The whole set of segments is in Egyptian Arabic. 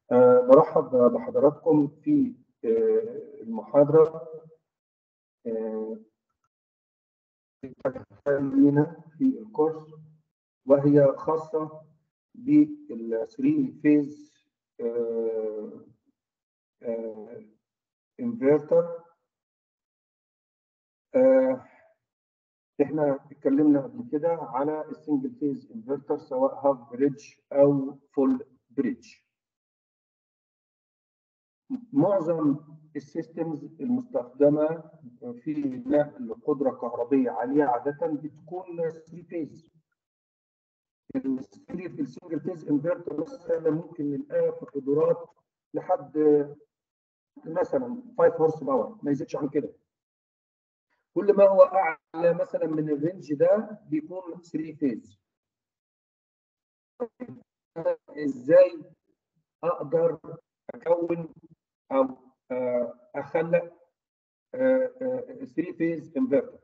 آه، برحب بحضراتكم في آه، المحاضرة آه، لنا في الكورس وهي خاصة بالثري فيز انفرتر احنا اتكلمنا قبل كده على السنجل فيز انفرتر سواء هاف بريدج او فول بريدج معظم السيستمز المستخدمه في نقل قدره كهربيه عاليه عاده بتكون 3 فيز في السنجل فيز انفرتر مثلا ممكن نلقاه في قدرات لحد مثلا 5 هورس باور ما يزيدش عن كده كل ما هو اعلى مثلا من الرينج ده بيكون 3 فيز ازاي اقدر اكون او اخلق 3 فيز انفرتر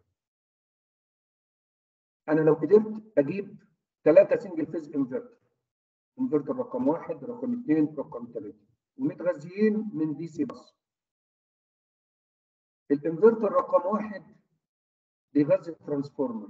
انا لو قدرت اجيب ثلاثه سنجل فيز انفرتر انفرتر رقم واحد رقم اثنين رقم ثلاثه ومتغذيين من دي سي بس الانفرتر رقم واحد بيغذي الترانسفورمر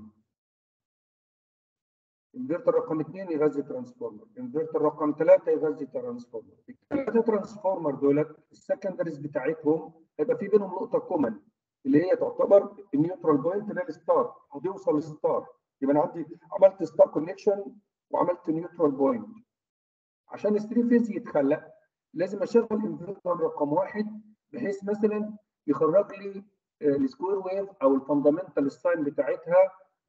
انفرتر رقم اثنين يغذي ترانسفورمر انفرتر رقم ثلاثه يغذي ترانسفورمر الثلاثه ترانسفورمر دولت السكندريز بتاعتهم هيبقى في بينهم نقطه كومن اللي هي تعتبر النيوترال بوينت اللي هي الستار هتوصل للستار يبقى انا عندي عملت ستار كونكشن وعملت نيوترال بوينت عشان الثري فيز يتخلق لازم اشغل انفرتر رقم واحد بحيث مثلا يخرج لي السكوير ويف او الفاندامنتال ساين بتاعتها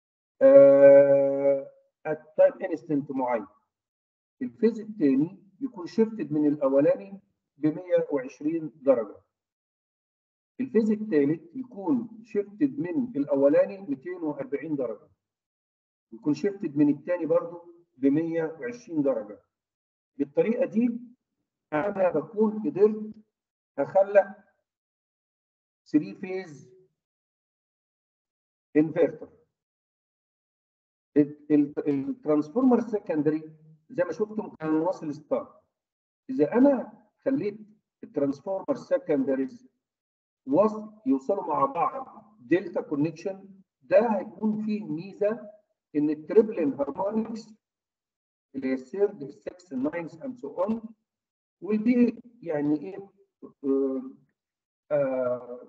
ات تايم انستنت معين. الفيز الثاني يكون شيفتد من الاولاني ب 120 درجه. الفيز الثالث يكون شيفتد من الاولاني 240 درجه. يكون شيفتد من الثاني برضه ب 120 درجه. بالطريقه دي انا بكون قدرت اخلق 3 فيز انفرتر الترانسفورمر السكندري زي ما شفتم كان واصل ستار اذا انا خليت الترانسفورمر السكندريز وصل يوصلوا مع بعض دلتا كونكشن ده هيكون فيه ميزه ان التريبلين هارمونكس اللي هي الثيرد السكس الناينث اند سو اون will be يعني ايه آه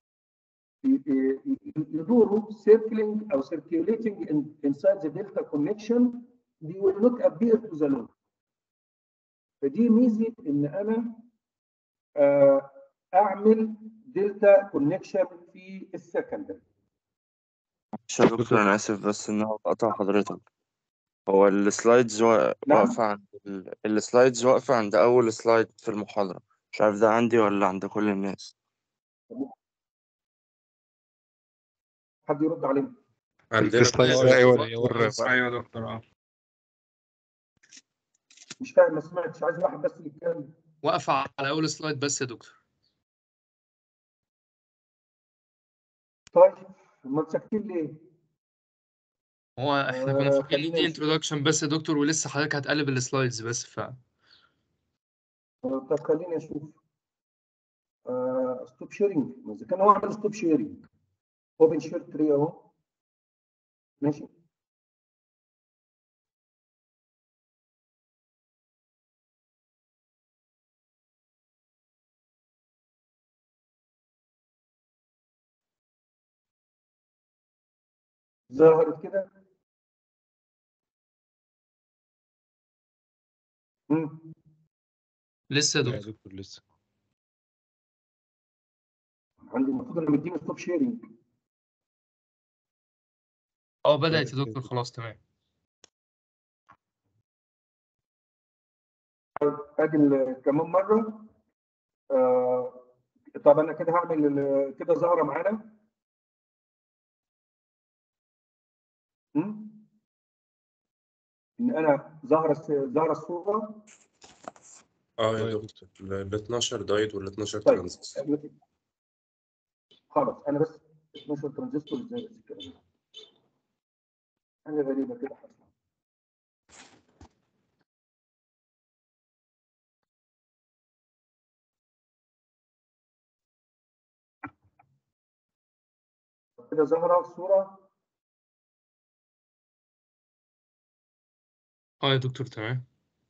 يدوروا circling او circulating in, inside the delta connection they will not appear to the load. فدي ميزه ان انا آه اعمل دلتا كونكشن في السكندري. يا دكتور انا اسف بس ان انا قطع حضرتك هو السلايدز واقفه عند السلايدز واقفه عند اول سلايد في المحاضره مش عارف ده عندي ولا عند كل الناس حد يرد علينا عندنا السلايد ايوه ايوه ايوه دكتور اه مش فاهم ما سمعتش عايز واحد بس اللي يتكلم واقفة على أول سلايد بس يا دكتور طيب ما ساكتين ليه؟ هو احنا كنا آه، فاكرين دي خلينا- انترودكشن بس يا دكتور ولسه حضرتك هتقلب السلايدز بس ف طب خليني اشوف ستوب شيرنج اذا كان هو عمل ستوب شيرنج اوبن شير تري اهو ماشي ظهرت كده مم. لسه يا لا يا دكتور دكتور لسه عندي المفروض انا مديني ستوب شيرنج اه بدأت يا دكتور خلاص تمام ادي ال- كمان مره آه طب انا كده هعمل ال- كده ظاهره معانا مم؟ ان انا ظاهره الس- ظاهره الصوره اه يا دكتور ال 12 دايت وال 12 طيب ترانزستور خلاص انا بس 12 ترانزستور ازاي بس الكلام ده حاجه غريبه كده حصلت كده ظاهره الصوره اه يا دكتور تمام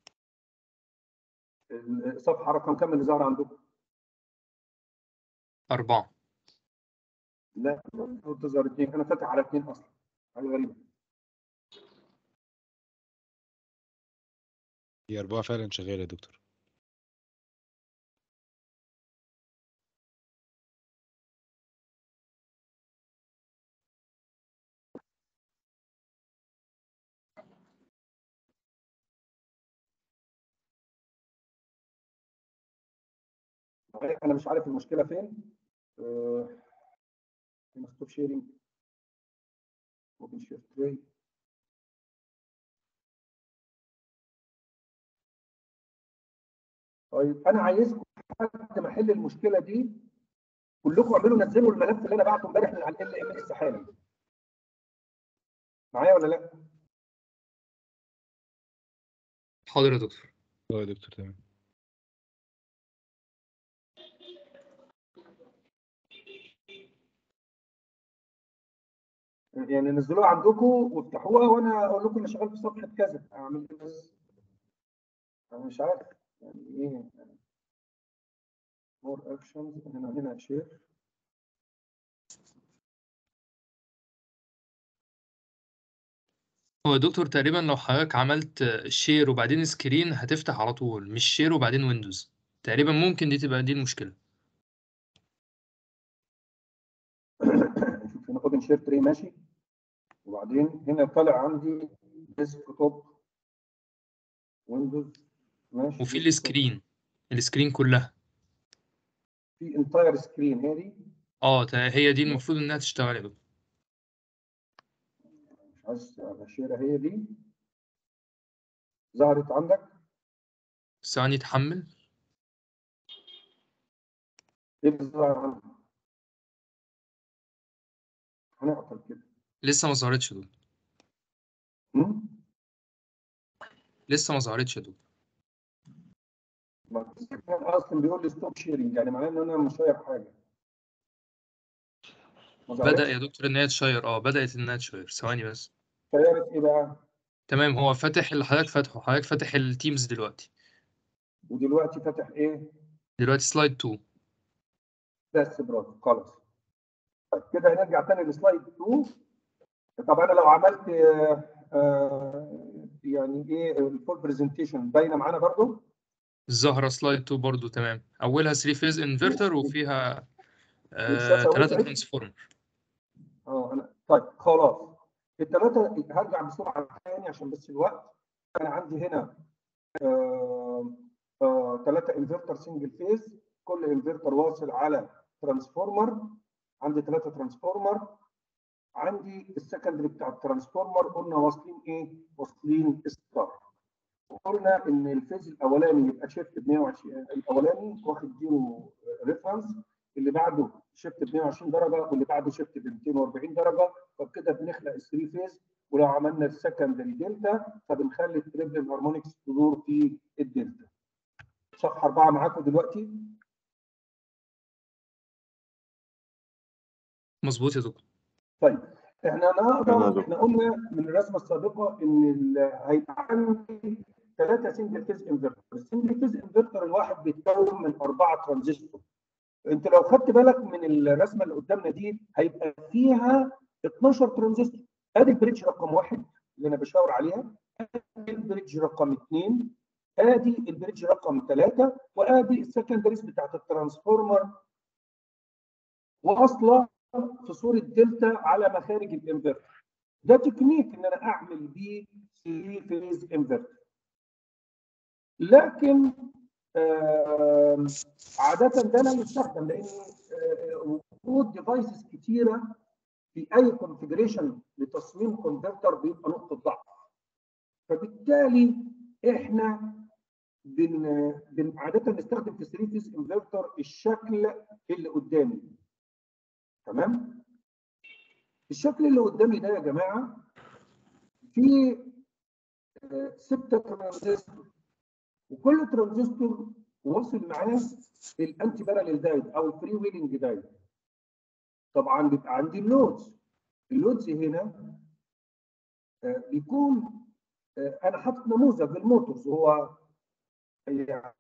الصفحه رقم كام اللي ظاهره عندكم؟ أربعة لا المفروض تظهر اثنين انا فاتح على اثنين اصلا حاجه غريبه هي أربعة فعلا شغالة يا دكتور انا مش عارف المشكله فين آه، مكتوب شيرنج اوبن شير تري طيب انا عايزكم لحد ما احل المشكله دي كلكم اعملوا نزلوا الملف اللي انا بعته امبارح من على ال ام اس حالا معايا ولا لا؟ حاضر يا دكتور اه يا دكتور تمام يعني نزلوها عندكم وافتحوها وانا اقول لكم انا شغال في صفحه كذا اعمل إيه بس انا مش عارف يعني ايه مور اكشنز هنا هنا شير هو يا دكتور تقريبا لو حضرتك عملت شير وبعدين سكرين هتفتح على طول مش شير وبعدين ويندوز تقريبا ممكن دي تبقى دي المشكلة شوف هنا اوبن شير تري ماشي وبعدين هنا طالع عندي ديسك توب ويندوز ماشي وفي السكرين السكرين كلها في انتاير سكرين هي دي اه تا- هي دي المفروض انها تشتغل يا دكتور مش عايز اشيرها هي دي ظهرت عندك ثواني تحمل ايه اللي ظهر عندك هنعطل كده لسه ما ظهرتش يا دكتور هم؟ لسه ما ظهرتش يا دكتور ما اصلا بيقول لي ستوب شيرنج يعني معناه ان انا مش شايف حاجه ما بدأ ظهرتش؟ يا دكتور ان هي تشير اه بدأت انها تشير ثواني بس شيرت ايه بقى تمام هو فاتح اللي حضرتك فاتحه حضرتك فاتح التيمز دلوقتي ودلوقتي فاتح ايه دلوقتي سلايد 2 بس برافو خلاص طيب كده هنرجع تاني لسلايد 2 طب انا لو عملت آه، آه، يعني ايه الفول برزنتيشن باينه معانا برضو الزهرة سلايد 2 برضو تمام أولها 3 فيز انفرتر وفيها والشاشة ثلاثة وسعت؟ ترانسفورمر اه انا طيب خلاص الثلاثه هرجع بسرعه تاني عشان بس الوقت انا عندي هنا ثلاثه انفرتر سنجل فيز كل انفرتر واصل على ترانسفورمر عندي ثلاثه ترانسفورمر عندي السكندري بتاع الترانسفورمر قلنا واصلين ايه؟ واصلين ستار قلنا ان الفيز الاولاني يبقى شيفت ب 120 الاولاني واخد ديرو ريفرنس اللي بعده شيفت ب 120 درجه واللي بعده شيفت ب 240 درجه فبكده بنخلق الثري فيز ولو عملنا السكندري دلتا فبنخلي التريبل هارمونكس تدور في الدلتا. صفحه اربعه معاكم دلوقتي مظبوط يا دكتور طيب احنا تمام يا نقدر دكتور. احنا قلنا من الرسمه السابقه ان ال- هيبقى عندي ثلاثه سنجل فيز انفرتر، السنجل فيز انفرتر الواحد بيتكون من اربعه ترانزستور. انت لو خدت بالك من الرسمه اللي قدامنا دي هيبقى فيها 12 ترانزستور. ادي البريدج رقم واحد اللي انا بشاور عليها، ادي البريدج رقم اثنين، ادي البريدج رقم ثلاثه، وادي السكندريز بتاعت الترانسفورمر واصله في صوره دلتا على مخارج الانفرتر. ده تكنيك ان انا اعمل بيه 3 فيز انفرتر. لكن آه عاده ده لا يستخدم لان آه، وجود ديفايسز كتيره في اي كونفجريشن لتصميم كونفرتر بيبقى نقطه ضعف. فبالتالي احنا بن بن عاده نستخدم في 3 فيز انفرتر الشكل اللي قدامي. تمام؟ الشكل اللي قدامي ده يا جماعه في آه، ستة ترانزستور وكل ترانزستور واصل معاه الانتي باراليل دايد او الفري ويلنج دايد طبعا بيبقى عندي اللودز اللودز هنا آه، بيكون آه، انا حاطط نموذج للموتورز هو يعني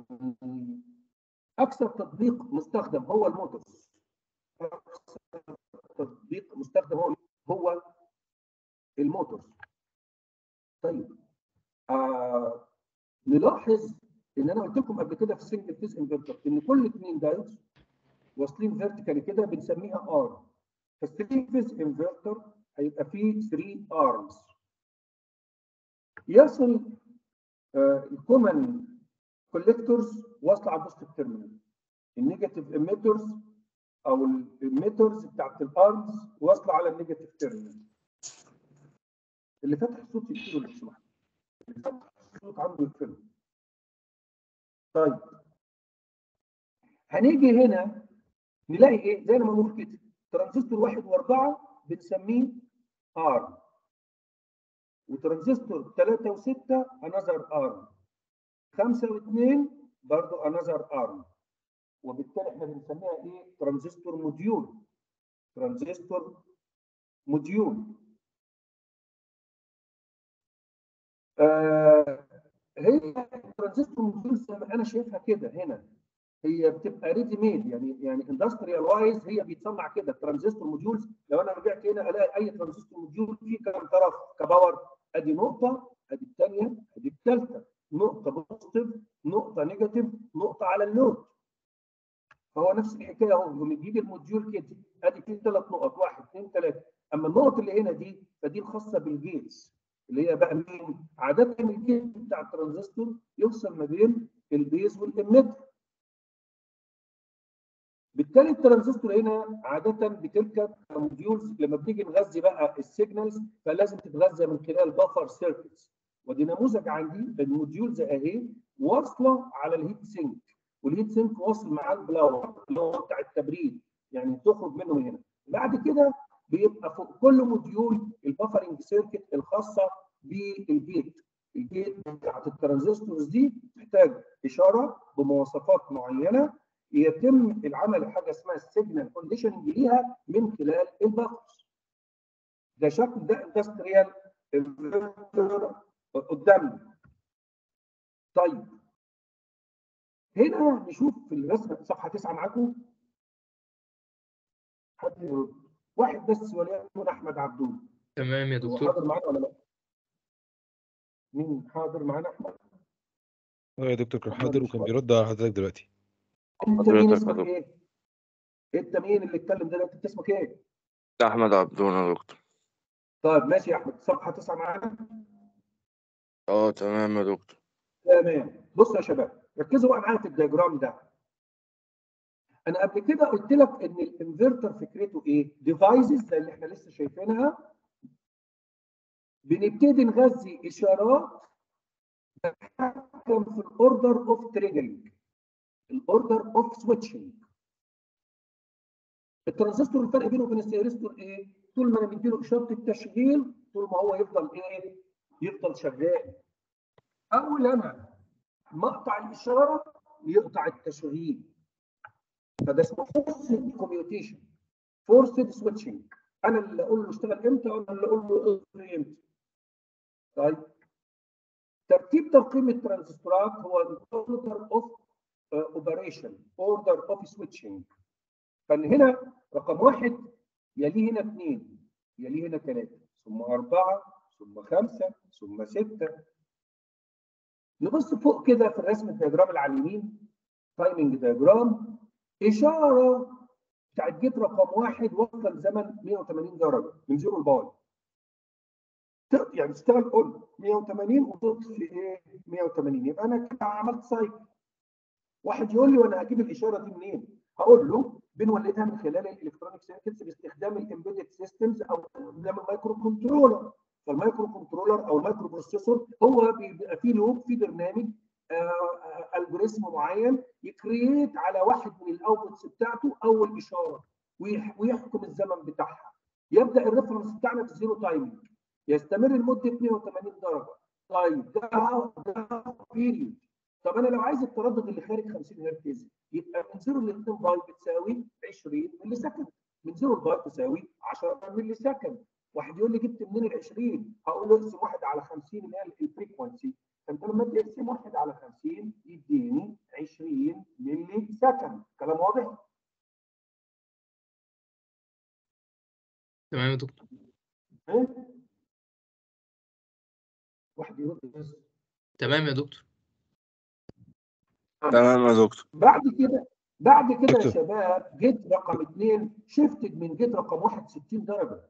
اكثر تطبيق مستخدم هو الموتورز اكثر تطبيق مستخدم هو هو الموتورز طيب آه نلاحظ ان انا قلت لكم قبل كده في السنجل فيز انفرتر ان كل اثنين دايودز واصلين فيرتيكالي كده بنسميها ار فالثري فيز انفرتر هيبقى فيه 3 ارمز يصل الكومن كوليكتورز واصله على البوزيتيف تيرمينال النيجاتيف ايميترز او الايميترز بتاعت الارمز واصله على النيجاتيف تيرمينال اللي فاتح الصوت يقفله لو سمحت اللي فاتح الصوت عنده يقفله طيب هنيجي هنا نلاقي ايه زي ما بنقول كده ترانزستور واحد واربعه بنسميه ارم وترانزستور ثلاثة وستة انذر ارم خمسة واثنين برضو انذر ارم وبالتالي احنا بنسميها ايه ترانزستور موديول ترانزستور موديول آه هي ترانزستور موديول زي ما انا شايفها كده هنا هي بتبقى ريدي ميد يعني يعني اندستريال وايز هي بيتصنع كده الترانزستور موديولز لو انا رجعت هنا الاقي اي ترانزستور موديول فيه كام طرف كباور ادي نقطه ادي الثانيه ادي الثالثه نقطه بوزيتيف نقطه نيجاتيف نقطه على اللود فهو نفس الحكايه اهو لما بيجي الموديول كده ادي فيه ثلاث نقط واحد اثنين ثلاثه اما النقط اللي هنا دي فدي الخاصه بالجيتس اللي هي بقى مين؟ عاده الجيت بتاع الترانزستور يفصل ما بين البيز والاميتر بالتالي الترانزستور هنا عاده بتركب موديولز لما بنيجي نغذي بقى السيجنالز فلازم تتغذى من خلال بفر سيركتس ودي نموذج عندي الموديولز اهي واصله على الهيت سينك والهيت سينك واصل مع البلاور اللي هو بتاع التبريد يعني تخرج منه من هنا بعد كده بيبقى فوق كل موديول البفرنج سيركت الخاصه بالجيت الجيت بتاعت الترانزستورز دي تحتاج اشاره بمواصفات معينه يتم العمل حاجه اسمها السيجنال كونديشننج ليها من خلال البفرز ده شكل ده اندستريال قدامنا طيب هنا نشوف في الرسمه صفحه 9 معاكم حد يرد واحد بس وليكن احمد عبدون تمام يا هو دكتور حاضر معانا ولا لا؟ مين حاضر معانا احمد؟ اه يا دكتور كان أحمد حاضر مش وكان واضح. بيرد على حضرتك دلوقتي انت مين حضرتك اسمك يا ايه؟ انت مين اللي اتكلم ده انت اسمك ايه؟ احمد عبدون يا دكتور طيب ماشي يا احمد صفحه 9 معانا اه تمام يا دكتور تمام بصوا يا شباب ركزوا بقى معايا في الدياجرام ده انا قبل كده قلت لك ان الانفرتر فكرته ايه ديفايسز زي اللي احنا لسه شايفينها بنبتدي نغذي اشارات تتحكم في الاوردر اوف تريجرنج الاوردر اوف سويتشنج الترانزستور الفرق بينه وبين السيرستور ايه طول ما انا مديله اشاره التشغيل طول ما هو يفضل ايه يفضل شغال اول انا مقطع الاشاره يقطع التشغيل فده اسمه فورسد كوميوتيشن فورسد سويتشنج انا اللي اقول له اشتغل امتى وانا اللي اقول له اطفي امتى طيب ترتيب ترقيم الترانزستورات هو الاوردر اوف اوبريشن اوردر اوف سويتشنج فهنا رقم واحد يليه هنا اثنين يليه هنا ثلاثه ثم اربعه ثم خمسه ثم سته نبص فوق كده في الرسم الدياجرام اللي على اليمين تايمنج دياجرام اشاره بتاعت جيت رقم واحد واصله لزمن 180 درجه من زيرو لباي ت- يعني تشتغل اون 180 وتطفي ايه 180 يبقى انا كده عملت سايكل واحد يقول لي وانا هجيب الاشاره دي منين؟ هقول له بنولدها من خلال الالكترونيك سيركتس باستخدام الامبيدد سيستمز او باستخدام المايكرو كنترولر فالمايكرو كنترولر او المايكرو بروسيسور هو بيبقى فيه لوب في برنامج الجوريزم معين يكريت على واحد من الاوتبوتس بتاعته اول اشاره ويح- ويحكم الزمن بتاعها يبدا الريفرنس بتاعنا في زيرو تايمنج يستمر لمده 180 درجه طيب ده ده بيريود طب انا لو عايز التردد اللي خارج 50 هرتز يبقى من 0 ل 2 باي بتساوي 20 ملي سكند من 0 لغايه تساوي 10 ملي سكند واحد يقول لي جبت منين ال 20 هقول له اقسم 1 على 50 اللي هي الفريكونسي فانت لما تقسم 1 على 50 يديني 20 ملي سكند كلام واضح؟ تمام يا دكتور ها؟ واحد يقول لي بس تمام يا دكتور تمام يا دكتور بعد كده بعد كده يا دكتور. شباب جيت رقم اثنين شفتد من جيت رقم واحد 60 درجه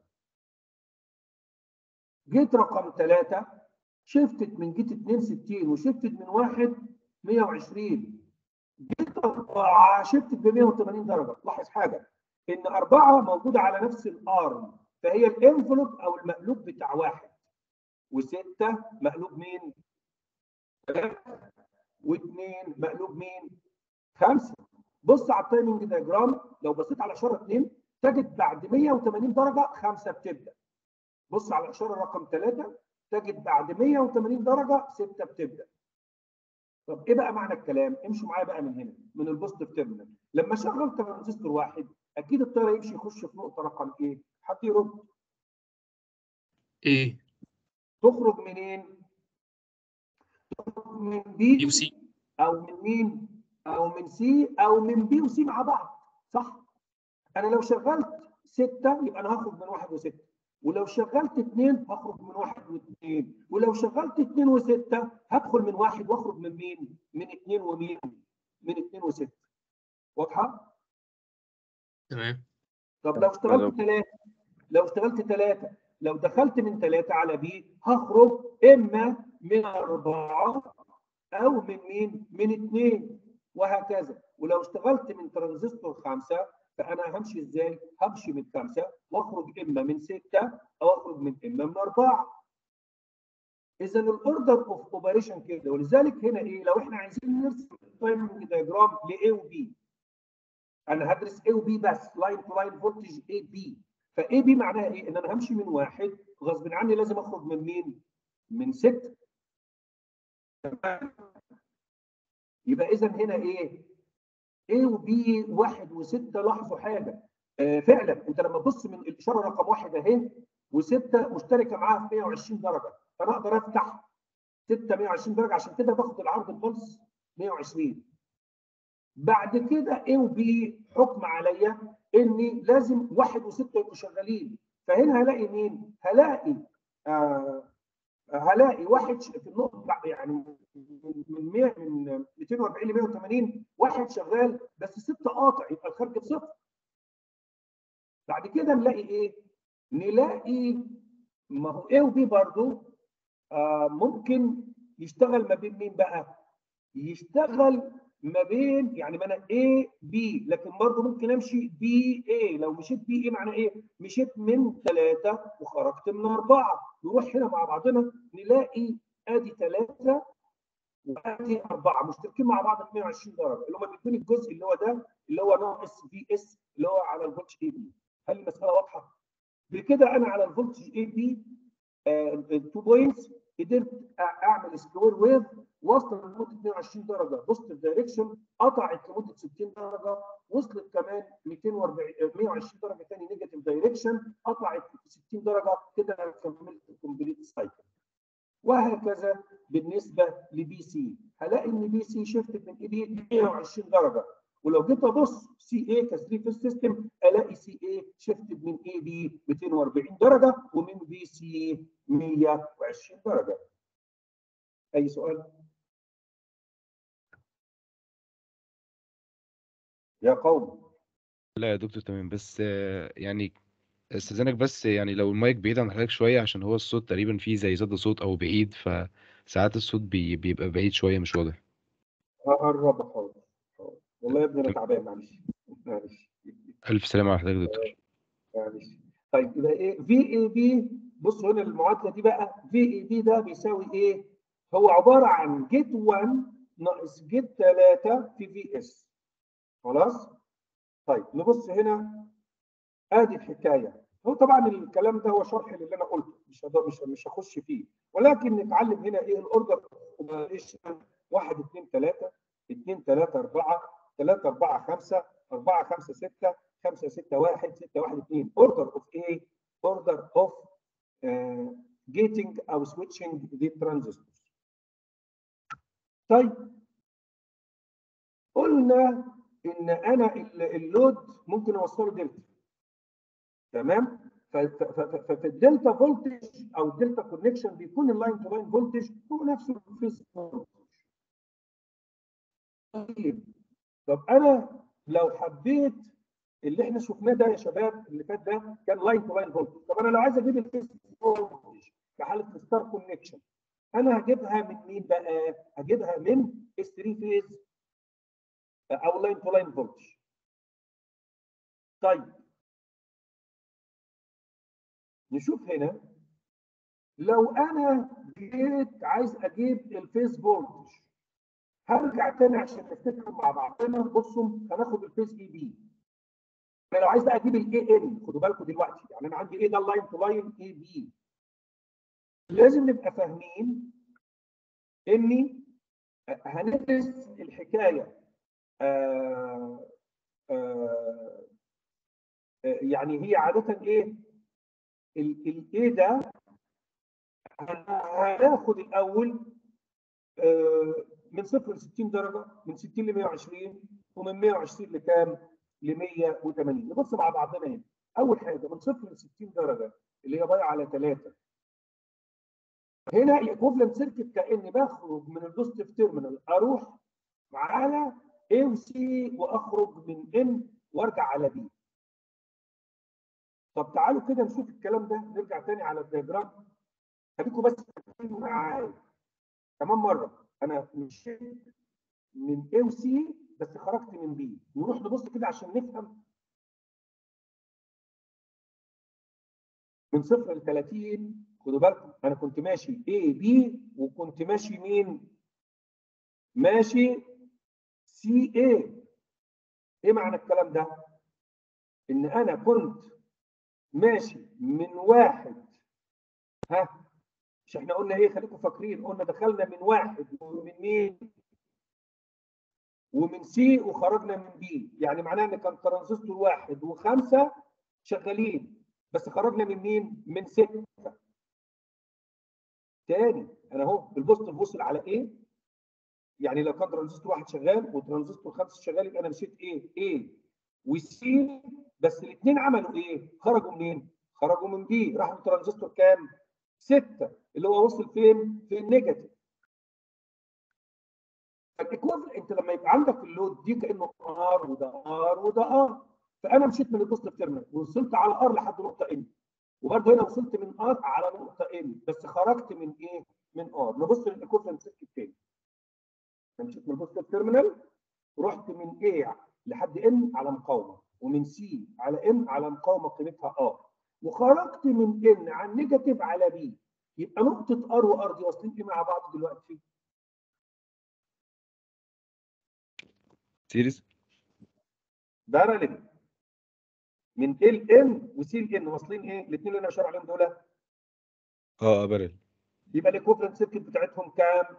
جيت رقم ثلاثه شفتد من جيت 62 وشفتد من واحد 120 جيت اربعه شفتد ب 180 درجه لاحظ حاجه ان اربعه موجوده على نفس الارم فهي الانفلوب او المقلوب بتاع واحد وسته مقلوب مين؟ ثلاثه واثنين مقلوب مين؟ خمسه بص على التايمنج دياجرام لو بصيت على اشاره 2 تجد بعد 180 درجه خمسه بتبدا بص على الاشاره رقم 3 تجد بعد 180 درجه سته بتبدا طب ايه بقى معنى الكلام؟ امشوا معايا بقى من هنا من البوزيتيف تيرمينال لما اشغل ترانزستور واحد اكيد التيار يمشي يخش في نقطه رقم ايه؟ حد يرد ايه تخرج منين؟ تخرج من بي بي وسي او من مين او من سي او من بي وسي مع بعض صح انا لو شغلت ستة يبقى انا هخرج من واحد وستة ولو شغلت اثنين هخرج من واحد واثنين ولو شغلت اثنين وستة هدخل من واحد واخرج من مين من اثنين ومين من اثنين وستة واضحة تمام طب لو اشتغلت ألو. ثلاثة لو اشتغلت ثلاثة لو دخلت من ثلاثة على بي هخرج إما من أربعة أو من مين؟ من اثنين وهكذا ولو اشتغلت من ترانزستور خمسة فأنا همشي إزاي؟ همشي من خمسة وأخرج إما من ستة أو أخرج من إما من أربعة إذا الأوردر أوف أوبريشن كده ولذلك هنا إيه؟ لو إحنا عايزين نرسم التايمنج دايجرام ل A و B انا هدرس A وB بس لاين تو لاين فولتج A B ف A B معناها ايه؟ ان انا همشي من واحد غصب عني لازم اخرج من مين؟ من ستة تمام؟ يبقى اذا هنا ايه؟ A وB واحد وستة لاحظوا حاجة آه فعلا انت لما تبص من الاشارة رقم واحد اهي وستة مشتركة معاها في 120 درجة فانا اقدر افتح 6 120 درجة عشان كده باخد العرض البلس 120 بعد كده A وB حكم عليا اني لازم واحد وسته يبقوا شغالين فهنا هلاقي مين؟ هلاقي آه هلاقي واحد ش- في النقطه بتاع- يعني من من 100 من 240 ل 180 واحد شغال بس سته قاطع يبقى الخارج بصفر. بعد كده نلاقي ايه؟ نلاقي ما هو A وB برضه آه ممكن يشتغل ما بين مين بقى؟ يشتغل ما بين يعني ما انا A B لكن برضه ممكن امشي B A لو مشيت B A معناه ايه؟ مشيت من ثلاثة وخرجت من أربعة نروح هنا مع بعضنا نلاقي ادي ثلاثة وادي أربعة مشتركين مع بعض في 120 درجة اللي هم بيدوني الجزء اللي هو ده اللي هو ناقص في اس اللي هو على الفولتج اي بي هل المسألة واضحة؟ بكده أنا على الفولتج اي بي 2 بوينتس قدرت اعمل سكوير ويف واصله لمده 22 درجه بوزيتيف دايركشن قطعت لمده 60 درجه وصلت كمان 240 120 درجه ثاني نيجاتيف دايركشن قطعت 60 درجه كده انا كملت الكومبليت سايكل وهكذا بالنسبه لبي سي هلاقي ان بي سي شيفت من اي بي 120 درجه ولو جيت ابص سي اي كثري في السيستم الاقي سي اي شيفتد من اي بي 240 درجه ومن بي سي 120 درجه. اي سؤال؟ يا قوم لا يا دكتور تمام بس آه، يعني استاذنك بس يعني لو المايك بعيد عن حضرتك شوية عشان هو الصوت تقريبا فيه زي صدى صوت او بعيد فساعات الصوت بي بيبقى بعيد شوية مش واضح هقرب حاضر حاضر. والله يا ابني انا تعبان معلش معلش الف سلامة على حضرتك يا دكتور معلش طيب يبقى ايه في اي بي بص هنا المعادله دي بقى في اي بي ده بيساوي ايه؟ هو عباره عن جيت 1 ناقص جيت 3 في في اس خلاص؟ طيب نبص هنا ادي الحكايه هو طبعا الكلام ده هو شرح للي انا قلته مش هد- مش مش هخش فيه ولكن نتعلم هنا ايه الاوردر اوبريشن 1 2 3 2 3 4 3 4 5 4 5 6 5 6 1 6 1 2 اوردر اوف ايه؟ اوردر اوف جيتنج او سويتشنج ذي ترانزستور طيب قلنا ان انا ال- اللود ممكن اوصله دلتا تمام ف- ف- ف- ففي الدلتا فولتج او الدلتا كونكشن بيكون اللاين تو لاين فولتج هو نفسه الفيز طيب طب انا لو حبيت اللي احنا شفناه ده يا شباب اللي فات ده كان لاين تو لاين فولتج طب انا لو عايز اجيب الفيز فولتج في حاله الستار كونكشن انا هجيبها من مين بقى؟ هجيبها من اس 3 فيز او لاين تو لاين فولتج طيب نشوف هنا لو انا جيت عايز اجيب الفيز فولتج هرجع تاني عشان نفتكر مع بعضنا بصوا هناخد الفيز اي بي انا لو عايز بقى اجيب الاي ان خدوا بالكم دلوقتي يعني انا عندي ايه ده اللاين تو لاين اي بي لازم نبقى فاهمين اني هندرس الحكايه آه آه آه، يعني هي عاده ايه الايه ده هن- هناخد الاول آه، من صفر ل 60 درجه من 60 ل 120 ومن 120 لكام؟ ل 180 نبص مع بعضنا هنا اول حاجه من صفر ل 60 درجه اللي هي بايع على 3 هنا الايكوفلنت سيركت كاني بخرج من البوزيتيف تيرمينال اروح على A وسي واخرج من N وارجع على B طب تعالوا كده نشوف الكلام ده نرجع تاني على الدياجرام خليكم بس فاكرين معايا كمان مره انا مشيت من A وسي بس خرجت من B نروح نبص كده عشان نفهم من صفر ل 30 خدوا بالكم انا كنت ماشي A B وكنت ماشي مين؟ ماشي سي A ايه معنى الكلام ده؟ ان انا كنت ماشي من واحد ها مش احنا قلنا ايه خليكم فاكرين قلنا دخلنا من واحد ومن مين ومن سي وخرجنا من بي يعني معناه ان كان ترانزستور واحد وخمسه شغالين بس خرجنا من مين من سته تاني انا اهو بالبوزيتيف وصل على ايه يعني لو كان ترانزستور واحد شغال وترانزستور خمسه شغال يبقى انا مشيت ايه ايه وسي بس الاثنين عملوا ايه خرجوا منين خرجوا من بي راحوا ترانزستور كام ستة اللي هو وصل فين؟ في النيجاتيف. فالايكوفل انت لما يبقى عندك اللود دي كانه ار وده ار وده ار فانا مشيت من البوزيتيف تيرمينال ووصلت على ار لحد نقطه ان وبرده هنا وصلت من ار على نقطه ان بس خرجت من ايه؟ من ار نبص للايكوفلنت سيركت تاني. انا مشيت من البوزيتيف تيرمينال ورحت من ايه لحد ان على مقاومه ومن سي على ان على مقاومه قيمتها ار وخرجت من ان على النيجاتيف على بي يبقى نقطه ار وار دي واصلين ايه مع بعض دلوقتي؟ سيريز باراليل من ال ان وسي ال ان واصلين ايه؟ الاثنين اللي انا بشاور عليهم دول اه اه بارل يبقى الايكوفلنت سيركت بتاعتهم كام؟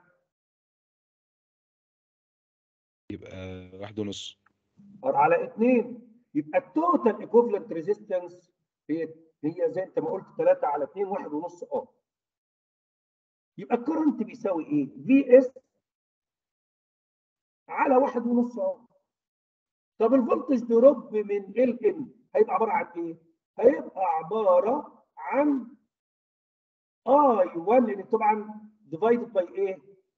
يبقى واحد ونص ار على اثنين يبقى التوتال ايكوفلنت ريزيستنس هي هي زي انت ما قلت 3 على 2 1 ونص ار يبقى الكرنت بيساوي ايه؟ في اس على 1 ونص ار طب الفولتج دروب من ال ان هيبقى عباره عن ايه؟ هيبقى عباره عن اي 1 لان طبعا ديفايدد باي ايه؟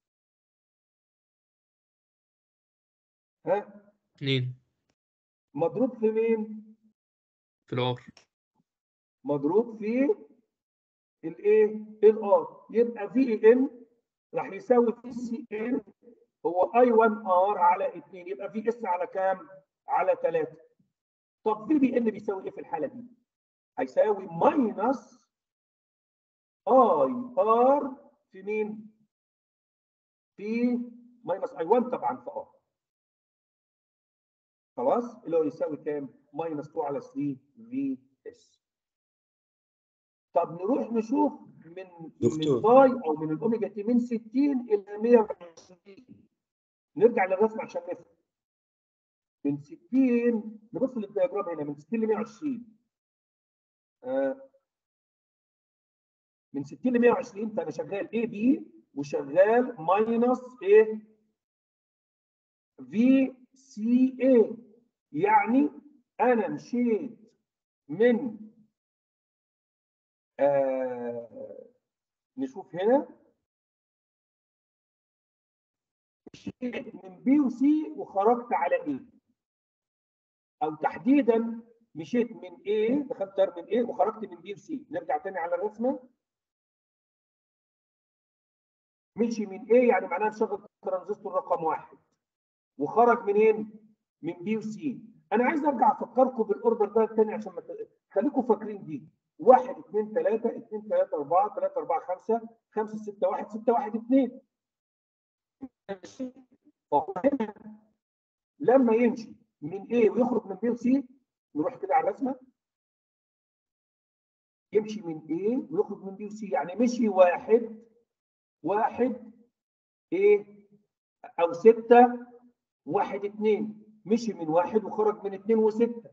ها؟ اتنين مضروب في مين؟ في الار مضروب في الايه؟ الار يبقى في ان راح يساوي في سي ان هو اي 1 ار على 2 يبقى في اس على كام؟ على 3 طب في بي ان بيساوي ايه في الحاله دي؟ هيساوي ماينس اي ار في مين؟ في ماينس اي 1 طبعا في ار خلاص اللي هو يساوي كام؟ ماينس 2 على 3 في اس طب نروح نشوف من من دكتور. باي او من الاوميجا تي من 60 الى 120 نرجع للرسم عشان نفهم من 60 نبص للدياجرام هنا من 60 ل 120 آه، من 60 ل 120 فانا شغال اي بي وشغال ماينس ايه في سي اي يعني انا مشيت من آه نشوف هنا مشيت من بي وسي وخرجت على ايه او تحديدا مشيت من A دخلت دار من A وخرجت من B وC نرجع تاني على الرسمه مشي من A يعني معناها نشغل ترانزستور رقم واحد وخرج منين؟ من B وC انا عايز ارجع افكركم بالاوردر ده تاني عشان ما ت- خليكم فاكرين دي 1 2 3 2 3 4 3 4 5 5 6 1 6 1 2 فهو هنا لما يمشي من A ويخرج من B وC نروح كده على الرسمه يمشي من A ويخرج من B وC يعني مشي واحد واحد A او ستة واحد اتنين مشي من واحد وخرج من اتنين وستة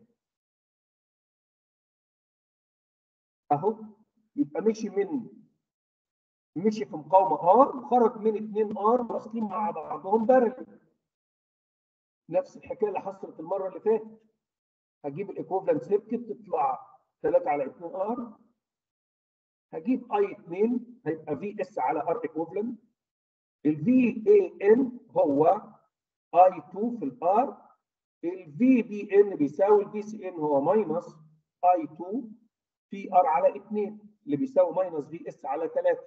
اهو يبقى مشي من مشي في مقاومة ار وخرج من اتنين ار واصلين مع بعضهم بارل نفس الحكاية اللي حصلت المرة اللي فاتت هجيب الايكوفلنت سيركت تطلع 3 على 2 ار هجيب اي 2 هيبقى في اس على ار ايكوفلنت الفي اي ان هو اي 2 في الار الفي بي ان بيساوي الفي سي ان هو ماينس اي 2 في ار على 2 اللي بيساوي ماينس في اس على 3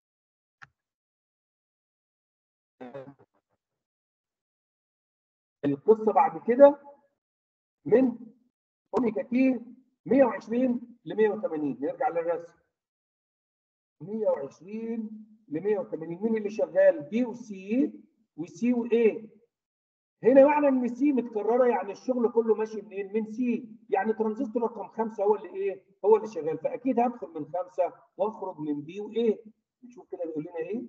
القصه بعد كده من اوميجا تي 120 ل 180 نرجع للرسم 120 ل 180 مين اللي شغال بي وسي وسي واي هنا معنى ان سي متكرره يعني الشغل كله ماشي منين من سي يعني ترانزستور رقم خمسه هو اللي ايه هو اللي شغال فاكيد هدخل من خمسه واخرج من بي وايه نشوف كده بيقول لنا ايه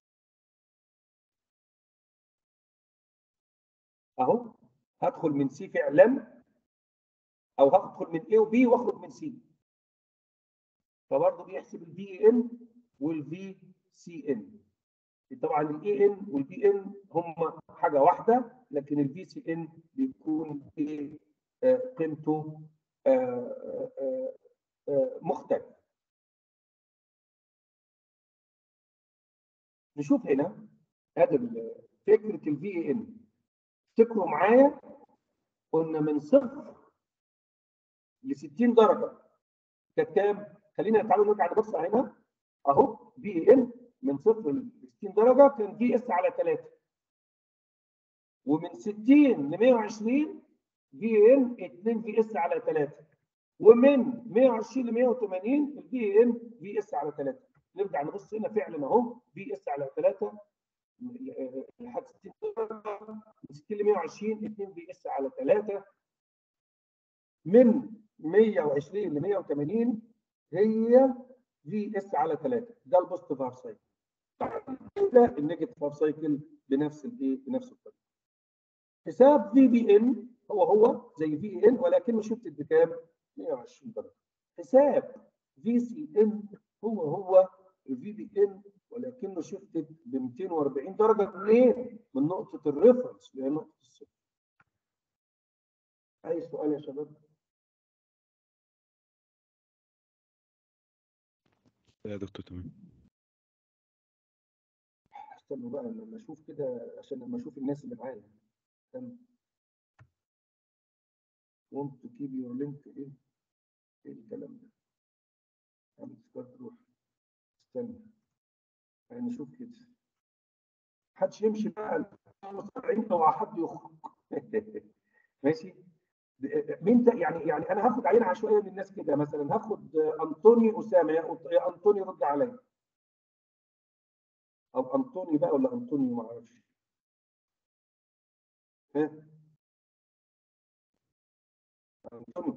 اهو هدخل من سي فعلا او هدخل من اي وبي واخرج من سي فبرضه بيحسب البي ان والفي سي ان طبعا الاي ان والبي ان هم حاجه واحده لكن الفي سي ان بيكون ايه آه، قيمته آه، آه، آه، مختلف نشوف هنا ادي ال- فكره الفي ان افتكروا معايا قلنا من صفر ل 60 درجه كانت كام؟ خلينا تعالوا نرجع نبص هنا اهو في ان من صفر ل 60 درجه كان في اس على 3 ومن 60 ل 120 في ان 2 في اس على 3 ومن 120 ل 180 الفي ان في اس على 3 نرجع نبص هنا فعلا اهو في اس على 3 لحد 60 درجه من 60 ل 120 2 في اس على 3 من 120 ل 180 هي في اس على 3 ده البوزيتيف هاف سايكل ده النيجاتيف هاف سايكل بنفس الايه بنفس الطريقه حساب في بي ان هو هو زي في ان ولكنه شفتت بكام 120 درجه حساب في سي ان هو هو الفي بي ان ولكنه شفتت ب 240 درجه منين من نقطه الريفرنس اللي هي نقطه الصفر اي سؤال يا شباب يا دكتور تمام استنوا بقى لما اشوف كده عشان لما اشوف الناس اللي معايا استنى want to keep your link ايه ايه الكلام ده عامل سكواد روح استنى يعني نشوف كده محدش يمشي بقى 70 اوعى حد يخرج ماشي مين ده يعني يعني انا هاخد عينه عشوائيه من الناس كده مثلا هاخد انطوني اسامه يا أنط- يا انطوني رد عليا او انطوني بقى ولا انطونيو ما اعرفش ها انطونيو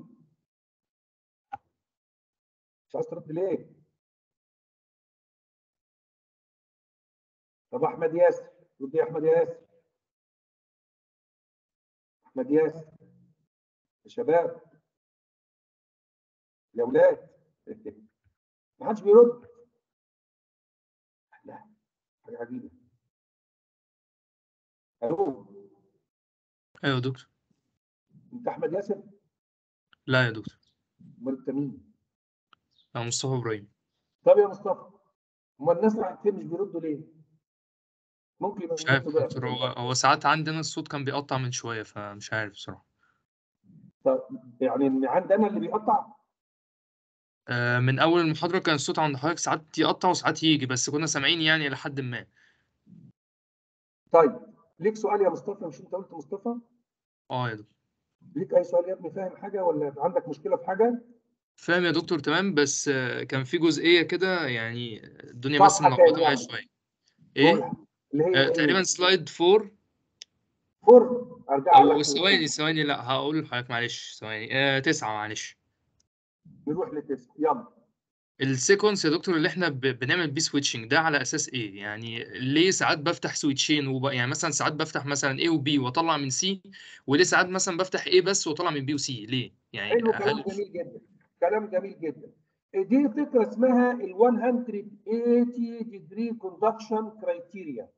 مش عايز ترد ليه؟ طب احمد ياسر رد يا احمد ياسر احمد ياسر يا شباب يا اولاد ما حدش بيرد لا حاجه عجيبه الو ايوه يا دكتور انت احمد ياسر لا يا دكتور امال انت مين انا مصطفى ابراهيم طب يا مصطفى امال الناس راحت فين مش بيردوا ليه ممكن يبقى مش عارف يا النت بقى- دكتور هو هو ساعات عندنا الصوت كان بيقطع من شويه فمش عارف بصراحه طب يعني اللي عندنا اللي بيقطع آه، من اول المحاضره كان الصوت عند حضرتك ساعات يقطع وساعات يجي بس كنا سامعين يعني الى حد ما طيب ليك سؤال يا مصطفى مش انت قلت مصطفى اه يا دكتور ليك اي سؤال يا ابني فاهم حاجه ولا عندك مشكله في حاجه فاهم يا دكتور تمام بس آه، كان في جزئيه كده يعني الدنيا بس صفحة ملخبطه كام معايا يعني؟ شويه ايه قولها. اللي هي آه، إيه؟ تقريبا سلايد 4 فر ارجع او لك ثواني ثواني لا هقول لحضرتك معلش ثواني آه تسعة معلش نروح لتسعه يلا السيكونس يا دكتور اللي احنا ب- بنعمل بيه سويتشنج ده على اساس ايه يعني ليه ساعات بفتح سويتشين وب... يعني مثلا ساعات بفتح مثلا A و B واطلع من C وليه ساعات مثلا بفتح A بس واطلع من B و C ليه يعني حلو كلام هل جميل جدا كلام جميل جدا دي فكره اسمها ال 180 ديجري كوندكشن كرايتيريا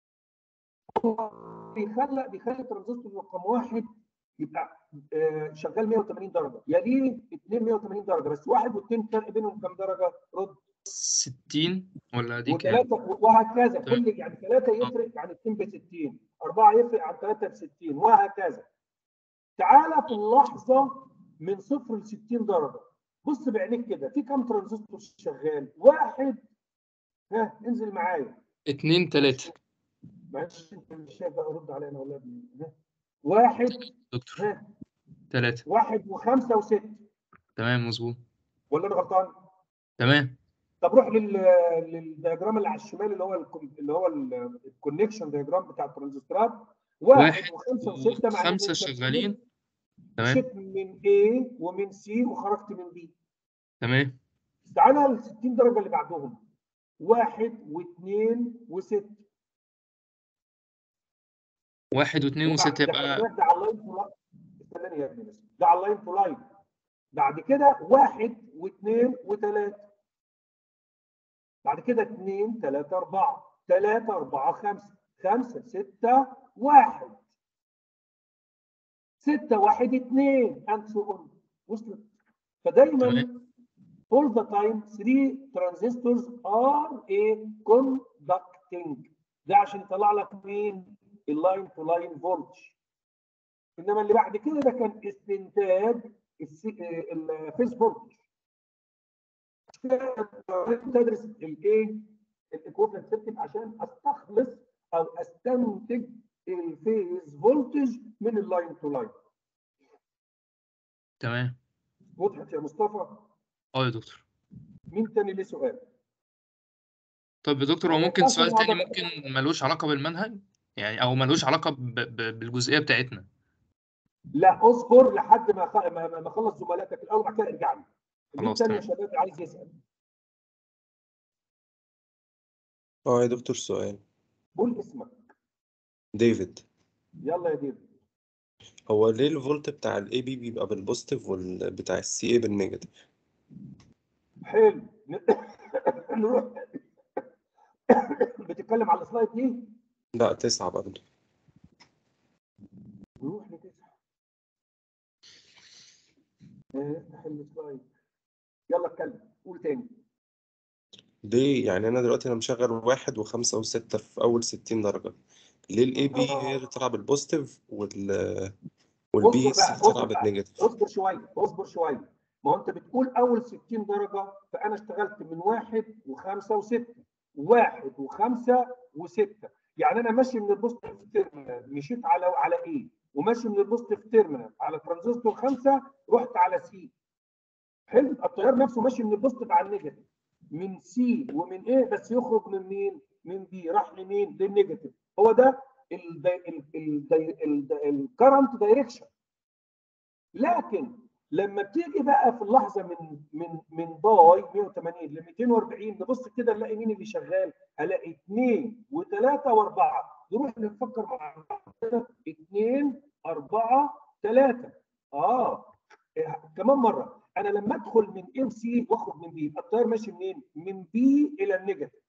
بيخلق بيخلي الترانزستور رقم واحد يبقى آه، شغال 180 درجه يليه اثنين 180 درجه بس واحد واثنين فرق بينهم كام درجه؟ رد 60 ولا دي كام وثلاثه وهكذا تمام. كل يعني ثلاثه يفرق عن اثنين ب 60 اربعه يفرق عن ثلاثه ب 60 وهكذا تعالى في اللحظه من صفر ل 60 درجه بص بعينيك كده في كام ترانزستور شغال؟ واحد ها انزل معايا اتنين تلاتة معلش انت مش شايف بقى رد عليا انا ولا ابني ها واحد دكتور ها تلاتة واحد وخمسه وسته تمام مظبوط ولا انا غلطان؟ تمام طب روح لل للدياجرام اللي على الشمال اللي هو الكم- اللي هو الكونكشن دياجرام بتاع الترانزستورات واحد واحد وخمسه وسته معناه وخمسة إنك شغالين تمام مشيت من A ومن C وخرجت من B تمام تعالى ال 60 درجه اللي بعدهم واحد واثنين وسته واحد واثنين ده- وستة ده يبقى ده على اللاين تو لاين استناني يا ابني بس ده على اللاين تو لاين بعد كده واحد واثنين وثلاثه بعد كده اثنين ثلاثه اربعه ثلاثه اربعه خمسه خمسه سته واحد سته واحد اثنين and so on وصلت فدايما تمام. all the time three transistors are a conducting ده عشان يطلع لك مين اللاين تو لاين فولتج انما اللي بعد كده ده كان استنتاج الفيس فولتج تدرس الايه الايكوفلنت سيركت عشان استخلص او استنتج الفيز فولتج من اللاين تو لاين تمام وضحت يا مصطفى اه يا دكتور مين تاني ليه سؤال طب يا دكتور هو أنا ممكن فاكر سؤال تاني الموضوع- ممكن ملوش علاقة بالمنهج يعني او ملوش علاقة ب... ب... بالجزئية بتاعتنا لا اصبر لحد ما خ- ما ما- ما اخلص زملاتك الاول بعد كده ارجع لي مين خلاص تاني يا تمام. شباب عايز يسال اه يا دكتور سؤال قول اسمك ديفيد يلا يا ديفيد هو ليه الفولت بتاع الاي بي بيبقى بالبوزيتيف والبتاع السي اي بالنيجاتيف حلو نروح بتتكلم على السلايد دي لا تسعة برضه نروح لتسعه آه، افتح السلايد يلا اتكلم قول تاني ليه يعني انا دلوقتي انا مشغل واحد وخمسة وستة في اول ستين درجة ليه الاي بي هي اللي طالعة بالبوزيتيف وال والبي اصبر بقى سي طالعة اصبر بقى بالنيجاتيف اصبر شويه اصبر شويه ما هو انت بتقول اول 60 درجه فانا اشتغلت من واحد وخمسه وسته واحد وخمسه وسته يعني انا ماشي من البوزيتيف تيرمينال مشيت على على ايه وماشي من البوزيتيف تيرمينال على ترانزستور خمسه رحت على سي حلو التيار نفسه ماشي من البوزيتيف على النيجاتيف من سي ومن ايه بس يخرج من مين؟ من بي راح لمين؟ للنيجاتيف هو ده الكرنت دايركشن لكن لما بتيجي بقى في اللحظه من من من باي 180 ل 240 نبص كده نلاقي مين اللي شغال؟ الاقي اثنين وثلاثه واربعه نروح نفكر مع بعض اثنين 4 3 اه إيه، كمان مره انا لما ادخل من ام سي واخرج من بي التيار ماشي منين؟ من بي الى النيجاتيف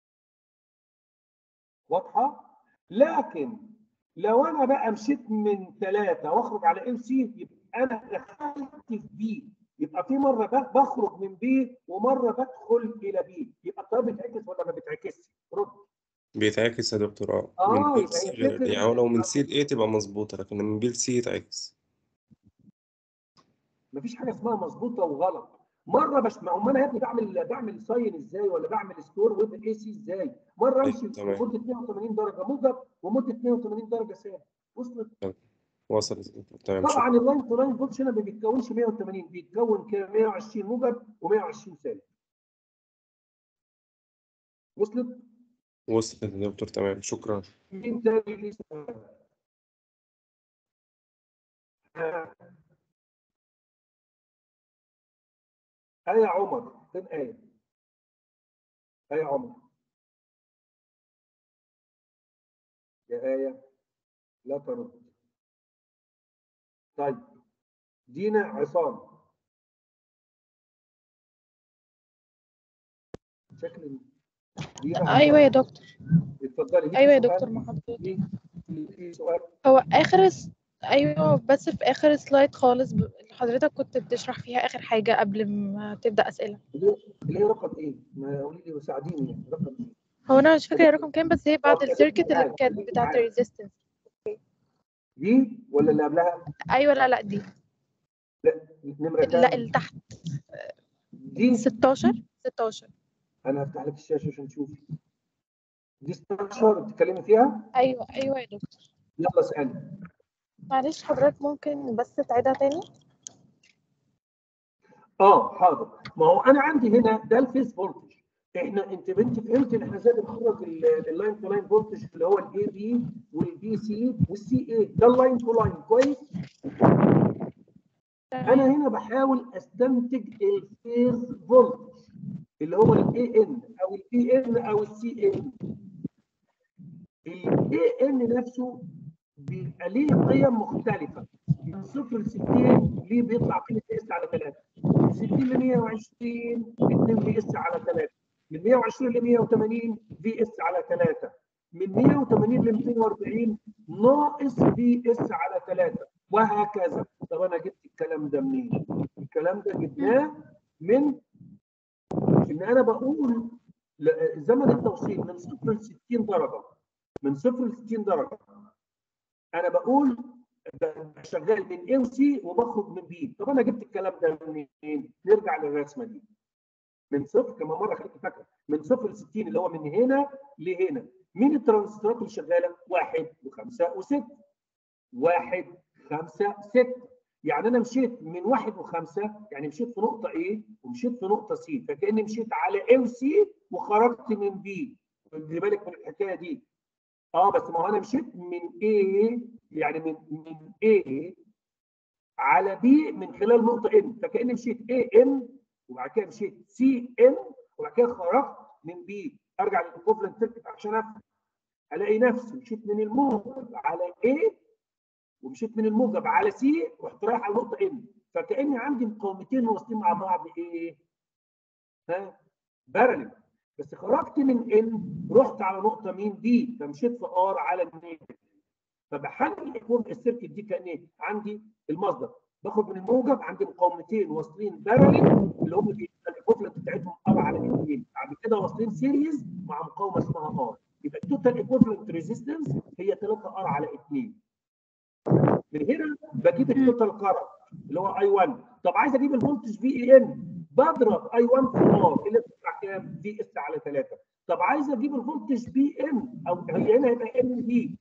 واضحه؟ لكن لو انا بقى مشيت من 3 واخرج على ام سي يبقى انا دخلت في بي يبقى في مره ب- بخرج من بي ومره بدخل الى بي يبقى التيار بيتعكس ولا ما بيتعكسش؟ رد بيتعكس يا دكتور اه آه، من بي يبقى لسي هي غير الفكرة يعني هو لو من إن- سي لايه تبقى مظبوطة لكن من بي لسي يتعكس مفيش حاجه اسمها مظبوطه وغلط مره بس ما امال انا يا ابني بعمل بعمل ساين ازاي ولا بعمل ستور ويب الاي سي ازاي مره أيوة، امشي تمام. لمده 180 درجه موجب ومده 180 درجه سالب وصلت وصلت يا دكتور تمام طبعا شكرا اللاين تو لاين فولتج هنا ما بيتكونش 180 بيتكون كده 120 موجب و120 سالب وصلت وصلت يا دكتور تمام شكرا مين تاني ليه سؤال؟ آه. آية يا عمر فين آية؟ آية يا عمر يا آية لا ترد طيب دينا عصام شكل دينا ايوه يا عصام. دكتور اتفضلي ليكي ايوه يا سؤال؟ دكتور ما حضرتك ليكي ليكي سؤال هو اخر س... ايوه بس في اخر سلايد خالص ب... حضرتك كنت بتشرح فيها اخر حاجه قبل ما تبدا اسئله اللي هي رقم ايه؟ ما قولي لي وساعديني يعني رقم ايه؟ هو انا مش فاكره الرقم كام بس هي بعد خليكي السيركت اللي معايا، كانت خليكي بتاعه معايا. الريزيستنس دي ولا اللي قبلها؟ ايوه لا لا دي نمرة لا كام؟ اللي تحت دي 16 16 انا هفتح لك الشاشة عشان تشوفي دي 16 بتتكلمي فيها؟ ايوه ايوه يا دكتور يلا اسألي معلش حضرتك ممكن بس تعيدها تاني اه حاضر ما هو انا عندي هنا ده الفيس فولتج احنا انت بنتي فهمت ان احنا ازاي بنخرج ال- اللاين تو لاين فولتج اللي هو الاي بي والبي سي والسي اي ده اللاين تو لاين كويس انا هنا بحاول استنتج الفيز فولتج اللي هو الاي ان او البي ان او السي ان الاي ان نفسه بيبقى ليه قيم مختلفه من صفر ل 60 ليه بيطلع قيمه اس على 3 من 60 ل 120 2 في اس على 3 من 120 ل 180 في اس على 3 من 180 ل 240 ناقص في اس على 3 وهكذا طب انا جبت الكلام ده منين؟ الكلام ده جبناه من ان انا بقول ل- زمن التوصيل من صفر ل 60 درجه من صفر ل 60 درجه انا بقول ب- شغال من اي وسي وبخرج من بي طب انا جبت الكلام ده منين؟ نرجع للرسمه دي من صفر كما مره خليك فاكره من صفر ل 60 اللي هو من هنا لهنا مين الترانزستورات اللي شغاله؟ واحد وخمسه وسته واحد خمسه سته يعني انا مشيت من واحد وخمسه يعني مشيت في نقطه A ومشيت في نقطه C فكاني مشيت على A وC وخرجت من B خلي بالك من الحكايه دي اه بس ما هو انا مشيت من A يعني من من A على B من خلال نقطه N فكاني مشيت AM وبعد كده مشيت CN وبعد كده خرجت من B ارجع للايكوفلنت سيركت عشان افهم الاقي نفسي مشيت من الموجب على A ومشيت من الموجب على سي ورحت رايح على النقطه ان فكاني عندي مقاومتين واصلين مع بعض ايه؟ ها؟ بارلل بس خرجت من ان رحت على نقطه مين دي فمشيت في ار على النيجاتيف فبحلل الايكوف السيركت دي كان ايه؟ عندي المصدر باخد من الموجب عندي مقاومتين واصلين بارلل اللي هم الايكوفلنت بتاعتهم ار على اثنين بعد كده واصلين سيريز مع مقاومه اسمها ار يبقى التوتال ايكوفلنت ريزيستنس هي 3 ار على 2 من هنا بجيب التوتال كارنت اللي هو اي 1 طب عايز اجيب الفولتج في اي ان بضرب اي 1 في ار اللي بتطلع كام؟ في اس على 3 طب عايز اجيب الفولتج بي ان او هي هنا هيبقى ان بي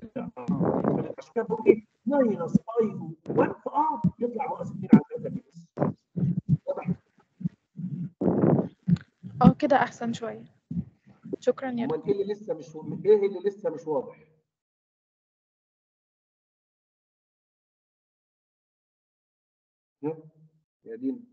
عشان كده بقول ايه؟ ماينس اي 1 في ار يطلع ناقص 2 على 3 في اس واضح؟ اه كده احسن شويه شكرا يا دكتور امال ايه اللي لسه مش ايه اللي لسه مش واضح؟ هم؟ يا دين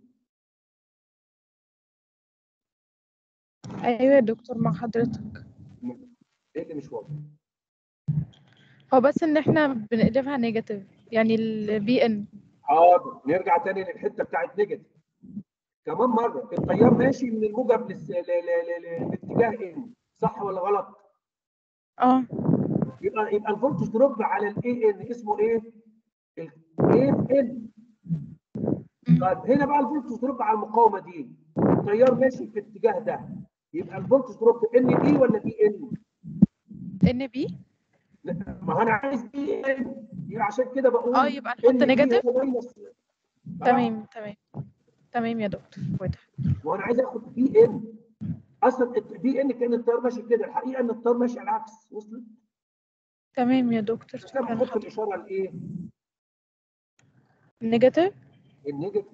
ايوه يا دكتور مع حضرتك ايه اللي مش واضح؟ هو بس ان احنا بنقلبها نيجاتيف يعني ال BN حاضر نرجع تاني للحته بتاعت نيجاتيف كمان مره التيار ماشي من الموجب للس- ل- ل- ل- لاتجاه ان صح ولا غلط؟ اه يبقى يبقى الفولتج دروب على الاي ان اسمه ايه؟ الاي ان طيب هنا بقى الفولتج دروب على المقاومه دي التيار ماشي في الاتجاه ده يبقى الفولتج دروب ان بي ولا بي ان؟ ان بي ما هو انا عايز بي ان يبقى عشان كده بقول اه يبقى نحط NB نيجاتيف هو ماينس تمام تمام تمام يا دكتور واضح وانا عايز اخد بي ان اصلا بي ان كان التيار ماشي كده الحقيقه ان التيار ماشي على العكس وصلت تمام يا دكتور بس انا شكرا بحط لحضرتك الاشاره لايه؟ نيجاتيف النيجاتيف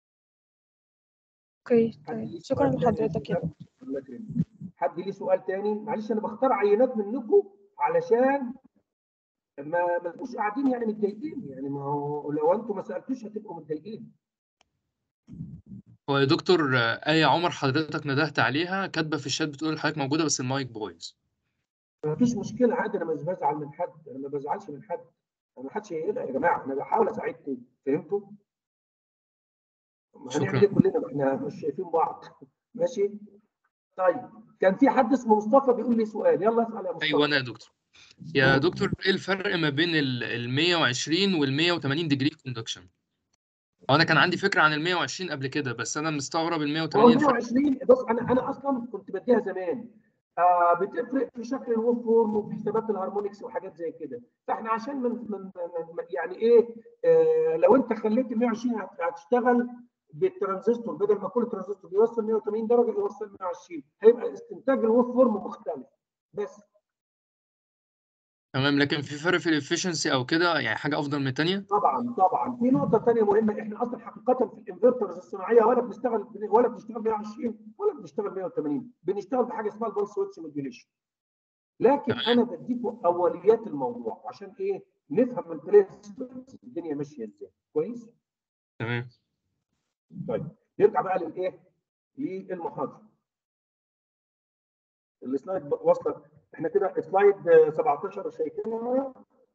اوكي حد تمام ليه شكرا سؤال تاني يا لحضرتك يا شباب؟ دكتور الله يكرمك. حد ليه سؤال تاني؟ معلش انا بختار عينات منكم علشان ما ما تبقوش قاعدين يعني متضايقين يعني ما هو لو انتم ما سالتوش هتبقوا متضايقين هو يا دكتور آه، آية عمر حضرتك ندهت عليها كاتبة في الشات بتقول حضرتك موجودة بس المايك بايظ ما فيش مشكله عادي انا مش بزعل من حد انا ما بزعلش من حد انا ما حدش يقلق يا جماعه انا بحاول اساعدكم فهمتوا؟ ما هنعمل شكرا. ايه كلنا ما احنا مش شايفين بعض ماشي؟ طيب كان في حد اسمه مصطفى بيقول لي سؤال يلا اسال يا مصطفى ايوه انا يا دكتور يا دكتور ايه الفرق ما بين ال ال 120 وال 180 ديجري كوندكشن هو انا كان عندي فكره عن ال 120 قبل كده بس انا مستغرب ال هو 180 الفرق 120 بص انا انا اصلا كنت بديها زمان آه بتفرق في شكل الويف فورم وفي حسابات الهارمونكس وحاجات زي كده فاحنا عشان من, من, من يعني ايه آه لو انت خليت ال 120 هت- هتشتغل بالترانزستور بدل ما كل ترانزستور بيوصل 180 درجه يوصل 120 هيبقى استنتاج الويف فورم مختلف بس تمام لكن في فرق في الافشنسي او كده يعني حاجه افضل من الثانيه طبعا طبعا في نقطه ثانيه مهمه احنا اصلا حقيقه في الانفرترز الصناعيه ولا بنشتغل ولا بنشتغل 120 ولا بنشتغل 180 بنشتغل بحاجه اسمها البلس ويتش موديوليشن لكن تمام. انا بديكم اوليات الموضوع عشان ايه نفهم البرنسبلز الدنيا ماشيه ازاي كويس تمام طيب نرجع بقى للايه للمحاضره السلايد ب- واصله احنا كده سلايد آه، 17 شايفينها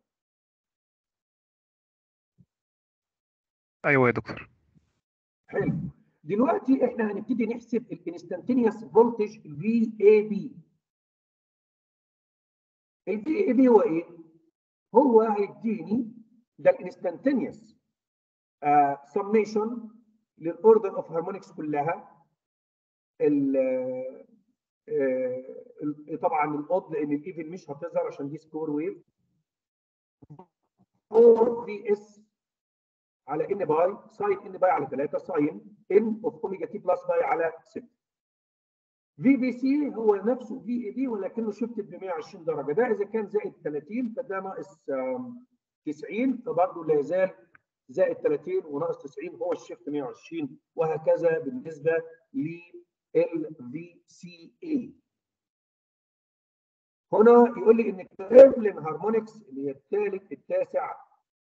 ايوه يا دكتور حلو دلوقتي احنا هنبتدي نحسب الانستنتينيوس فولتج في اي بي الفي اي بي هو ايه؟ هو هيديني ده الانستنتينيوس سميشن للاوردر اوف هارمونكس كلها ال آه، ال- طبعا الاود لان الايفن مش هتظهر عشان دي سكور ويف 4 في اس على ان باي ساين ان باي على 3 ساين ان اوف اوميجا تي بلس باي على 6 في بي سي هو نفسه في اي بي ولكنه شفتت ب 120 درجه ده اذا كان زائد 30 فده ناقص آم، 90 فبرضه لا يزال زائد 30 وناقص 90 هو الشيفت 120 وهكذا بالنسبه لل في سي اي هنا يقول لي ان كيرفلين هارمونكس اللي هي الثالث التاسع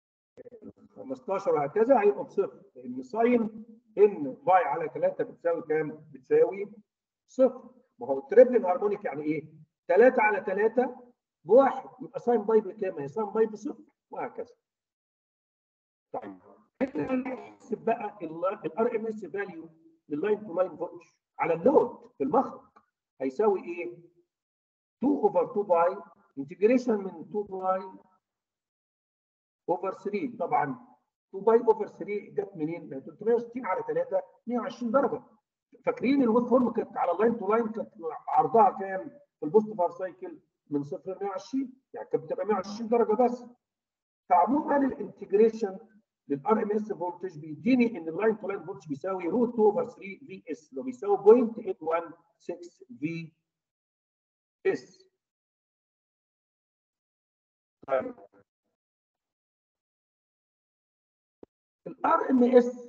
15 وهكذا هيبقى بصفر لان ساين ان باي على 3 بتساوي كام؟ بتساوي صفر ما هو التريبلين هارمونيك يعني ايه؟ 3 على 3 بواحد يبقى ساين باي بكام؟ هي ساين باي بصفر وهكذا. طيب احنا نحسب بقى الار ام اس فاليو لللاين تو لاين فولتج على اللود في المخرج هيساوي ايه؟ 2 اوفر 2 باي انتجريشن من 2 باي اوفر 3 طبعا 2 باي اوفر 3 جت منين؟ من 360 على 3 120 درجه فاكرين الويب فورم كانت على اللاين تو لاين كانت عرضها كام في البوست بار سايكل من 0 ل 120 يعني كانت بتبقى 120 درجه بس فعموما الانتجريشن للار ام اس فولتج بيديني ان اللاين تو لاين فولتج بيساوي روت 2 اوفر 3 في اس اللي بيساوي 0.816 في اس طيب الار ام اس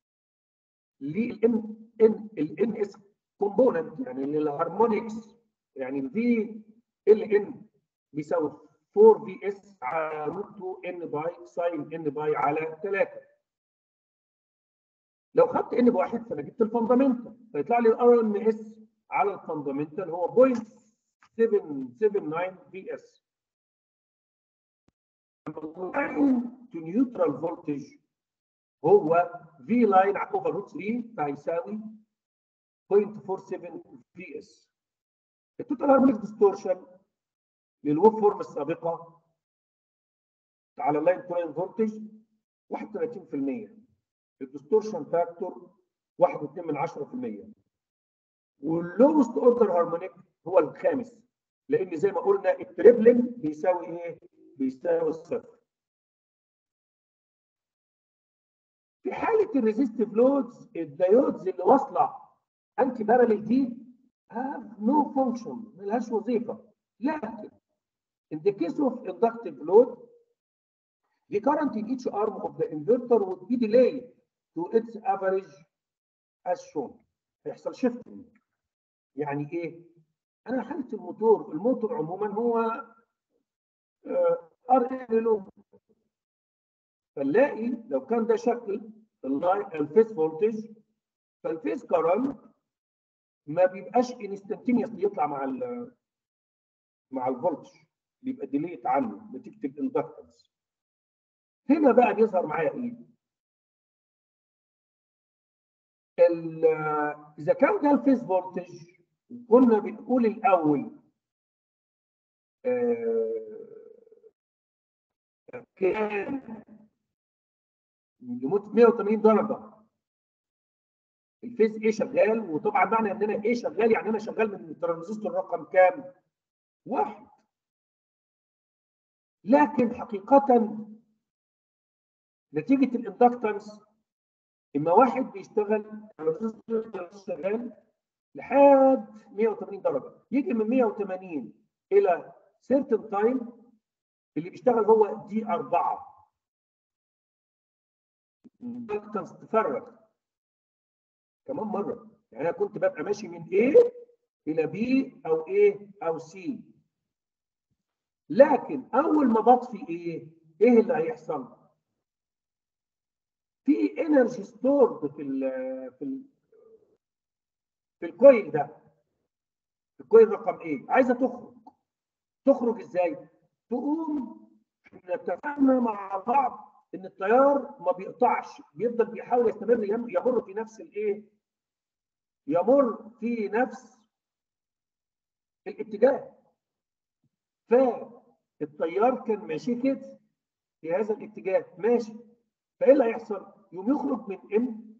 للان ان الان اس كومبوننت يعني للهارمونكس يعني الفي ال ان بيساوي 4 في اس على روت 2 ان باي ساين ان باي على 3 لو خدت ان بواحد فانا جبت الفاندامنتال فيطلع لي الار ام اس على الفاندامنتال هو 0.779 في اس لاين تو نيوترال فولتج هو في لاين على اوفر روت 3 فهيساوي 0.47 في اس التوتال هارمونيك ديستورشن للويب فورم السابقه على اللاين تو لاين فولتج 31% الديستورشن فاكتور 1.2 من 10% واللوست اوردر هارمونيك هو الخامس لان زي ما قلنا التريبلنج بيساوي ايه؟ بيساوي الصفر. في حاله الريزيستيف لودز الدايودز اللي واصله انتي باراليل دي have no function ملهاش وظيفه لكن in the case of inductive load the current in each arm of the inverter would be delayed to its average as shown هيحصل شيفتنج يعني ايه؟ انا حاله الموتور الموتور عموما هو ار ان لو فنلاقي لو كان ده شكل الفيس فولتج فالفيس كرنت ما بيبقاش انستنتينيوس يطلع مع ال مع الفولتج بيبقى ديليت عنه نتيجه الاندكتنس هنا بقى بيظهر معايا ايه؟ اذا كان ده الفيس فولتج كنا بنقول الاول آه كان لمده 180 درجه الفيز ايه شغال وطبعا معنى ان انا ايه شغال يعني انا شغال من الترانزستور رقم كام؟ واحد لكن حقيقه نتيجه الاندكتنس اما واحد بيشتغل ترانزستور شغال لحد 180 درجه يجي من 180 الى سيرتن تايم اللي بيشتغل هو دي 4 الاندكتنس تفرغ كمان مره يعني انا كنت ببقى ماشي من A الى B او A او C لكن اول ما بطفي ايه ايه اللي هيحصل في انرجي ستورد في ال في ال في الكويل ده الكويل رقم ايه عايزه تخرج تخرج ازاي تقوم احنا اتفقنا مع بعض ان التيار ما بيقطعش بيفضل بيحاول يستمر يمر في نفس الايه يمر في نفس الاتجاه فالتيار كان ماشي كده في هذا الاتجاه ماشي فايه اللي هيحصل يوم يخرج من ام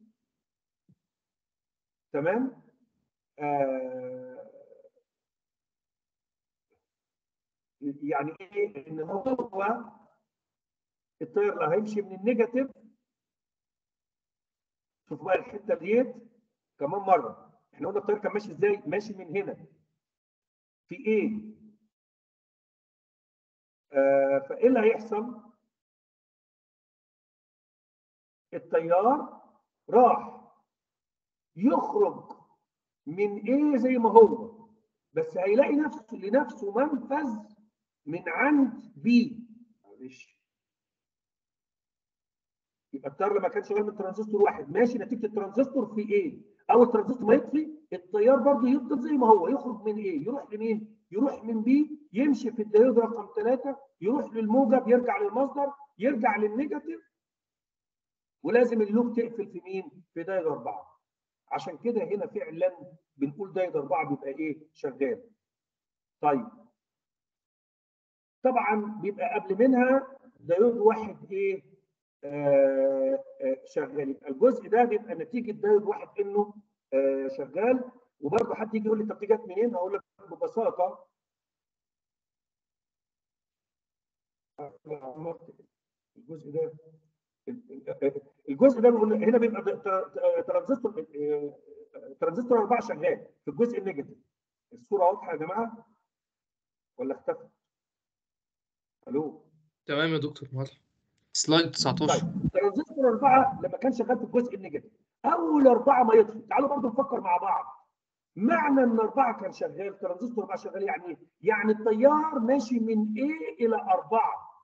تمام آه يعني ايه ان هو التيار اللي هيمشي من النيجاتيف شوفوا بقى الحته ديت كمان مره احنا قلنا التيار كان ماشي ازاي ماشي من هنا في ايه آه فايه اللي هيحصل التيار راح يخرج من ايه زي ما هو بس هيلاقي نفسه لنفسه منفذ من عند بي معلش يبقى التيار لما كان شغال من ترانزستور واحد ماشي نتيجه الترانزستور في ايه اول ترانزستور ما يطفي التيار برضه يفضل زي ما هو يخرج من ايه يروح لمين يروح من بي يمشي في الديود رقم ثلاثة يروح للموجب يرجع للمصدر يرجع للنيجاتيف ولازم اللوب تقفل في مين في دايره اربعه عشان كده هنا فعلا بنقول دايره اربعه بيبقى ايه شغال طيب طبعا بيبقى قبل منها دايود واحد ايه آه آه شغال يبقى الجزء ده بيبقى نتيجه دايود واحد انه آه شغال وبرضه حد يجي يقول لي طب دي جت منين؟ هقول لك ببساطه الجزء ده الجزء ده هنا بيبقى ترانزستور ترانزستور 4 شغال في الجزء النيجاتيف الصوره واضحه يا جماعه ولا اختفت؟ الو تمام يا دكتور واضح سلايد 19 طيب ترانزستور 4 لما كان شغال في الجزء النيجاتيف اول اربعه ما يطفي تعالوا برضه نفكر مع بعض معنى ان اربعه كان شغال ترانزستور 4 شغال يعني ايه؟ يعني التيار ماشي من A الى 4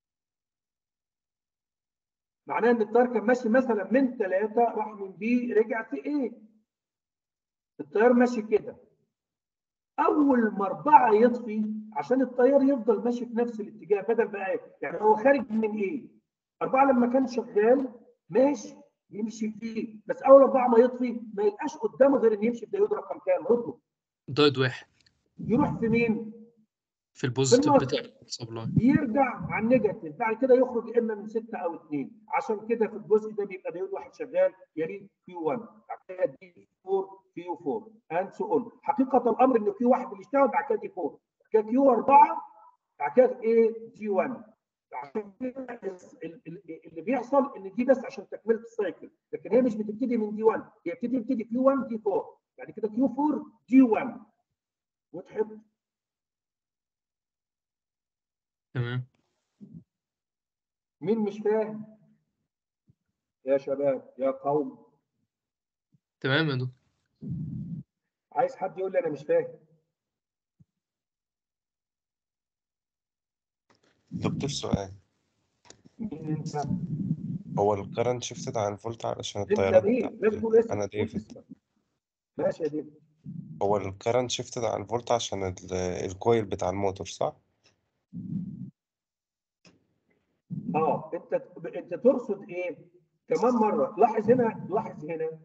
معناه ان التيار كان ماشي مثلا من 3 راح من B رجع في A التيار ماشي كده اول ما اربعه يطفي عشان التيار يفضل ماشي في نفس الاتجاه بدل بقى إيه؟ يعني هو خارج من ايه؟ اربعه لما كان شغال ماشي يمشي فيه بس اول اربعه ما يطفي ما يبقاش قدامه غير ان يمشي في دايود رقم كام؟ رده دايد واحد يروح في مين؟ في البوزيتيف بالمرة. بتاع السبلاي يرجع على النيجاتيف بعد كده يخرج يا اما من 6 او 2 عشان كده في الجزء ده بيبقى دايود واحد شغال يليه كيو 1 بعد كده دي 4 كيو 4 اند سو اون حقيقه الامر ان كيو 1 اللي اشتغل بعد كده دي 4 بعد كده كيو 4 بعد كده ايه دي 1 عشان كده ال- ال- اللي بيحصل ان دي بس عشان تكمله السايكل لكن هي مش بتبتدي من دي 1 هي بتبتدي بتبتدي كيو 1 دي 4 بعد كده كيو 4 دي 1 وتحب تمام مين مش فاهم يا شباب يا قوم تمام يا دكتور عايز حد يقول لي انا مش فاهم دكتور سؤال مين انت هو الكرنت شيفتد عن الفولت علشان انت التيارات مين بتاعت لازم تقول اسمك انا قول ديفيد اسمك. ماشي يا ديفيد هو الكرنت شيفتد عن الفولت عشان ال- الكويل بتاع الموتور صح؟ اه انت انت تقصد ايه كمان مره لاحظ هنا لاحظ هنا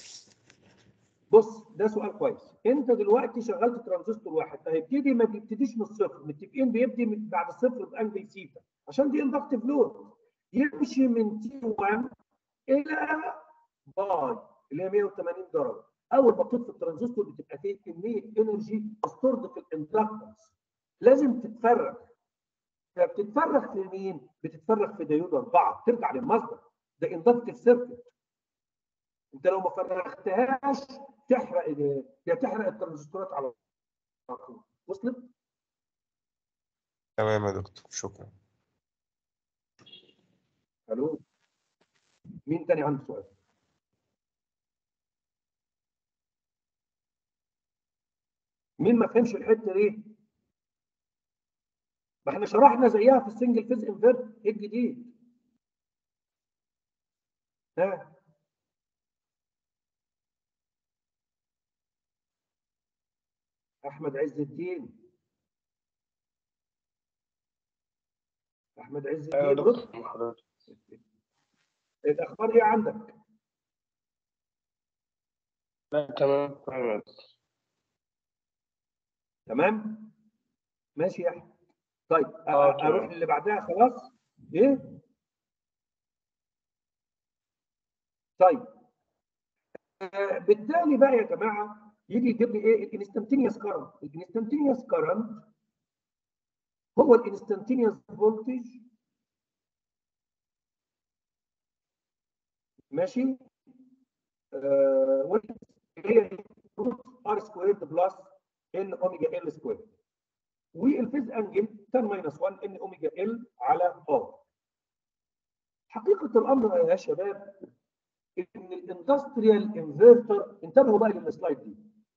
بص ده سؤال كويس انت دلوقتي شغلت ترانزستور واحد هيبتدي ما بيبتديش من الصفر متفقين بيبدي من بعد الصفر بانجل سيتا عشان دي اندكتيف لود يمشي من تي 1 الى باي اللي هي 180 درجه اول ما بتطفي الترانزستور بتبقى فيه كميه انرجي ستورد في الاندكتنس لازم تتفرغ فبتتفرغ في مين؟ بتتفرغ في ديود اربعه ترجع للمصدر ده اندكتيف سيركت انت لو ما فرغتهاش تحرق ال- يا تحرق الترانزستورات على طول وصلت؟ تمام يا دكتور شكرا الو مين تاني عنده سؤال؟ مين ما فهمش الحته دي؟ ما احنا شرحنا زيها في السنجل فيز انفيرت ايه الجديد؟ ها احمد عز الدين احمد عز ايوه يا الدين دكتور مع حضرتك الاخبار ايه عندك؟ لا تمام تمام يا دكتور. تمام؟ ماشي يا احمد طيب أ- آه، أ- اروح تمام. اللي بعدها خلاص؟ ايه؟ طيب آه، بالتالي بقى يا جماعه يجي يجيب لي ايه؟ الانستنتينيوس كارنت، الانستنتينيوس كارنت هو الانستنتينيوس فولتج ماشي؟ آه وال- هي روت ار سكويرد بلس ان اوميجا ال سكويرد والفيز انجل 10 ماينس 1 ان اوميجا ال على ار حقيقه الامر يا شباب ان الاندستريال انفرتر انتبهوا بقى للسلايد دي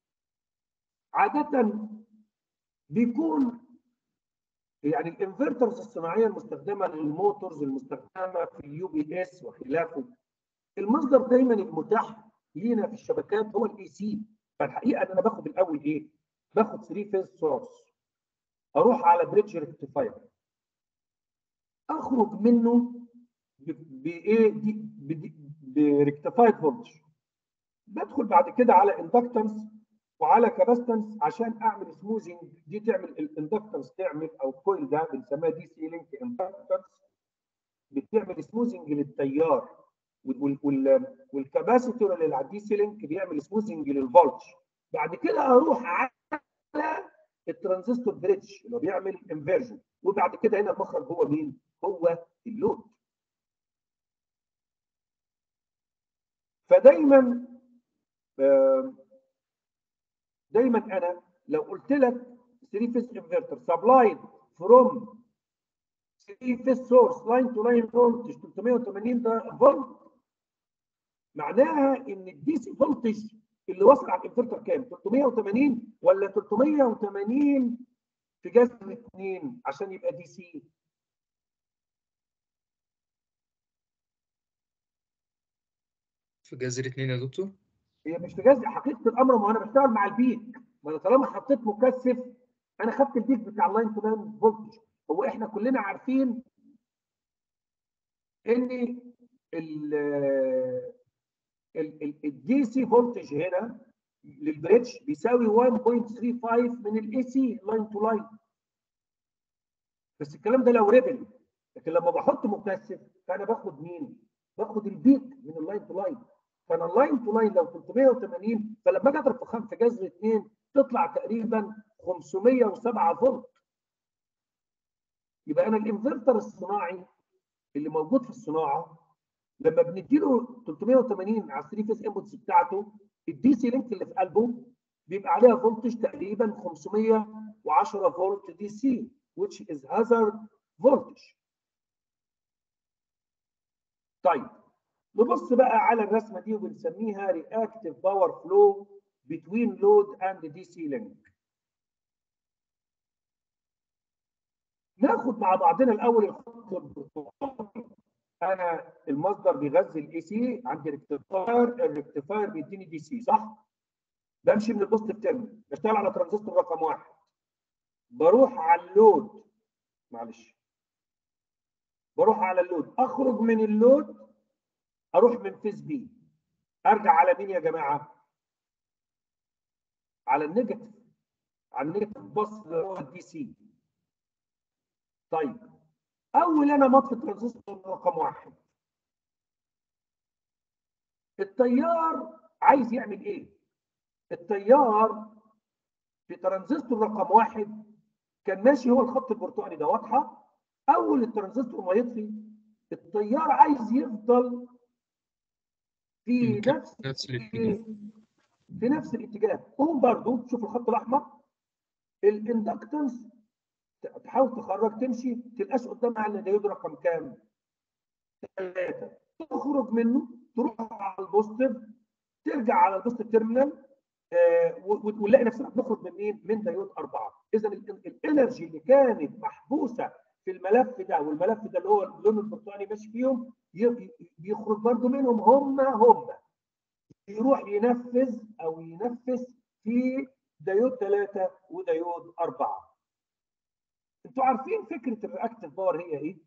عاده بيكون يعني الانفرترز الصناعيه المستخدمه للموتورز المستخدمه في اليو بي اس وخلافه المصدر دايما المتاح لينا في الشبكات هو الاي سي فالحقيقه ان انا باخد الاول ايه؟ باخد 3 فيز سورس اروح على بريدج ريكتيفاير اخرج منه ب- بايه دي بريكتيفايد فولتج بدخل بعد كده على اندكتنس وعلى كاباستنس عشان اعمل سموزنج دي تعمل الاندكتنس تعمل او الكويل ده بنسميها دي سي لينك اندكتنس بتعمل سموزنج للتيار وال- وال- والكاباسيتور اللي على الدي سي لينك بيعمل سموزنج للفولتج بعد كده اروح على الترانزستور بريدج اللي هو بيعمل انفيرجن وبعد كده هنا المخرج هو مين؟ هو اللود فدايما آم، دايما انا لو قلت لك 3 فيس انفرتر سبلايد فروم 3 فيس سورس لاين تو لاين فولتج 380 ده فولت معناها ان الدي سي فولتج اللي واصل على الانفرتر كام 380 ولا 380 في جذر 2 عشان يبقى دي سي في جذر اتنين يا دكتور هي مش في جذر حقيقه الامر ما انا بشتغل مع البيك ما انا طالما حطيت مكثف انا خدت البيك بتاع اللاين تو لاين فولتج هو احنا كلنا عارفين ان الدي سي فولتج هنا للبريدج بيساوي 1.35 من الاي سي لاين تو لاين بس الكلام ده لو ريبل لكن لما بحط مكثف فانا باخد مين؟ باخد البيك من اللاين تو لاين فانا اللاين تو لاين لو 380 فلما اجي اضرب في خم- في جذر 2 تطلع تقريبا 507 فولت يبقى انا الانفرتر الصناعي اللي موجود في الصناعه لما بنديله 380 على 3 فيس انبوتس بتاعته الدي سي لينك اللي في قلبه بيبقى عليها فولتج تقريبا 510 فولت دي سي which is hazard voltage. طيب نبص بقى على الرسمه دي وبنسميها reactive power flow between load and DC link. ناخد مع بعضنا الاول الخط البرتقالي انا المصدر بيغذي الاي سي عندي ريكتيفاير الريكتيفاير بيديني دي سي صح؟ بمشي من البوزيتيف تيرمينال بشتغل على ترانزستور رقم واحد بروح على اللود معلش بروح على اللود اخرج من اللود اروح من فيز بي ارجع على مين يا جماعه؟ على النيجاتيف على النيجاتيف بص اللي هو الدي سي طيب اول انا مطفي ترانزستور رقم واحد التيار عايز يعمل ايه؟ التيار في ترانزستور رقم واحد كان ماشي هو الخط البرتقالي ده واضحه اول الترانزستور ما يطفي التيار عايز يفضل في يمكن نفس نفس الاتجاه في نفس الاتجاه قوم برضو شوف الخط الاحمر الاندكتنس تحاول تخرج تمشي تلقاش قدامها الا ديود رقم كام؟ ثلاثه تخرج منه تروح على البوزيتيف ترجع على البوزيتيف تيرمينال آه و- ونلاقي نفسنا بنخرج من مين؟ من ديود اربعه اذا ال- الانرجي اللي كانت محبوسه في الملف ده والملف ده اللي هو اللون البرتقالي ماشي فيهم ي- يخرج برضو منهم هم هم يروح ينفذ او ينفذ في ديود ثلاثه وديود اربعه. انتوا عارفين فكره الرياكتيف باور هي ايه؟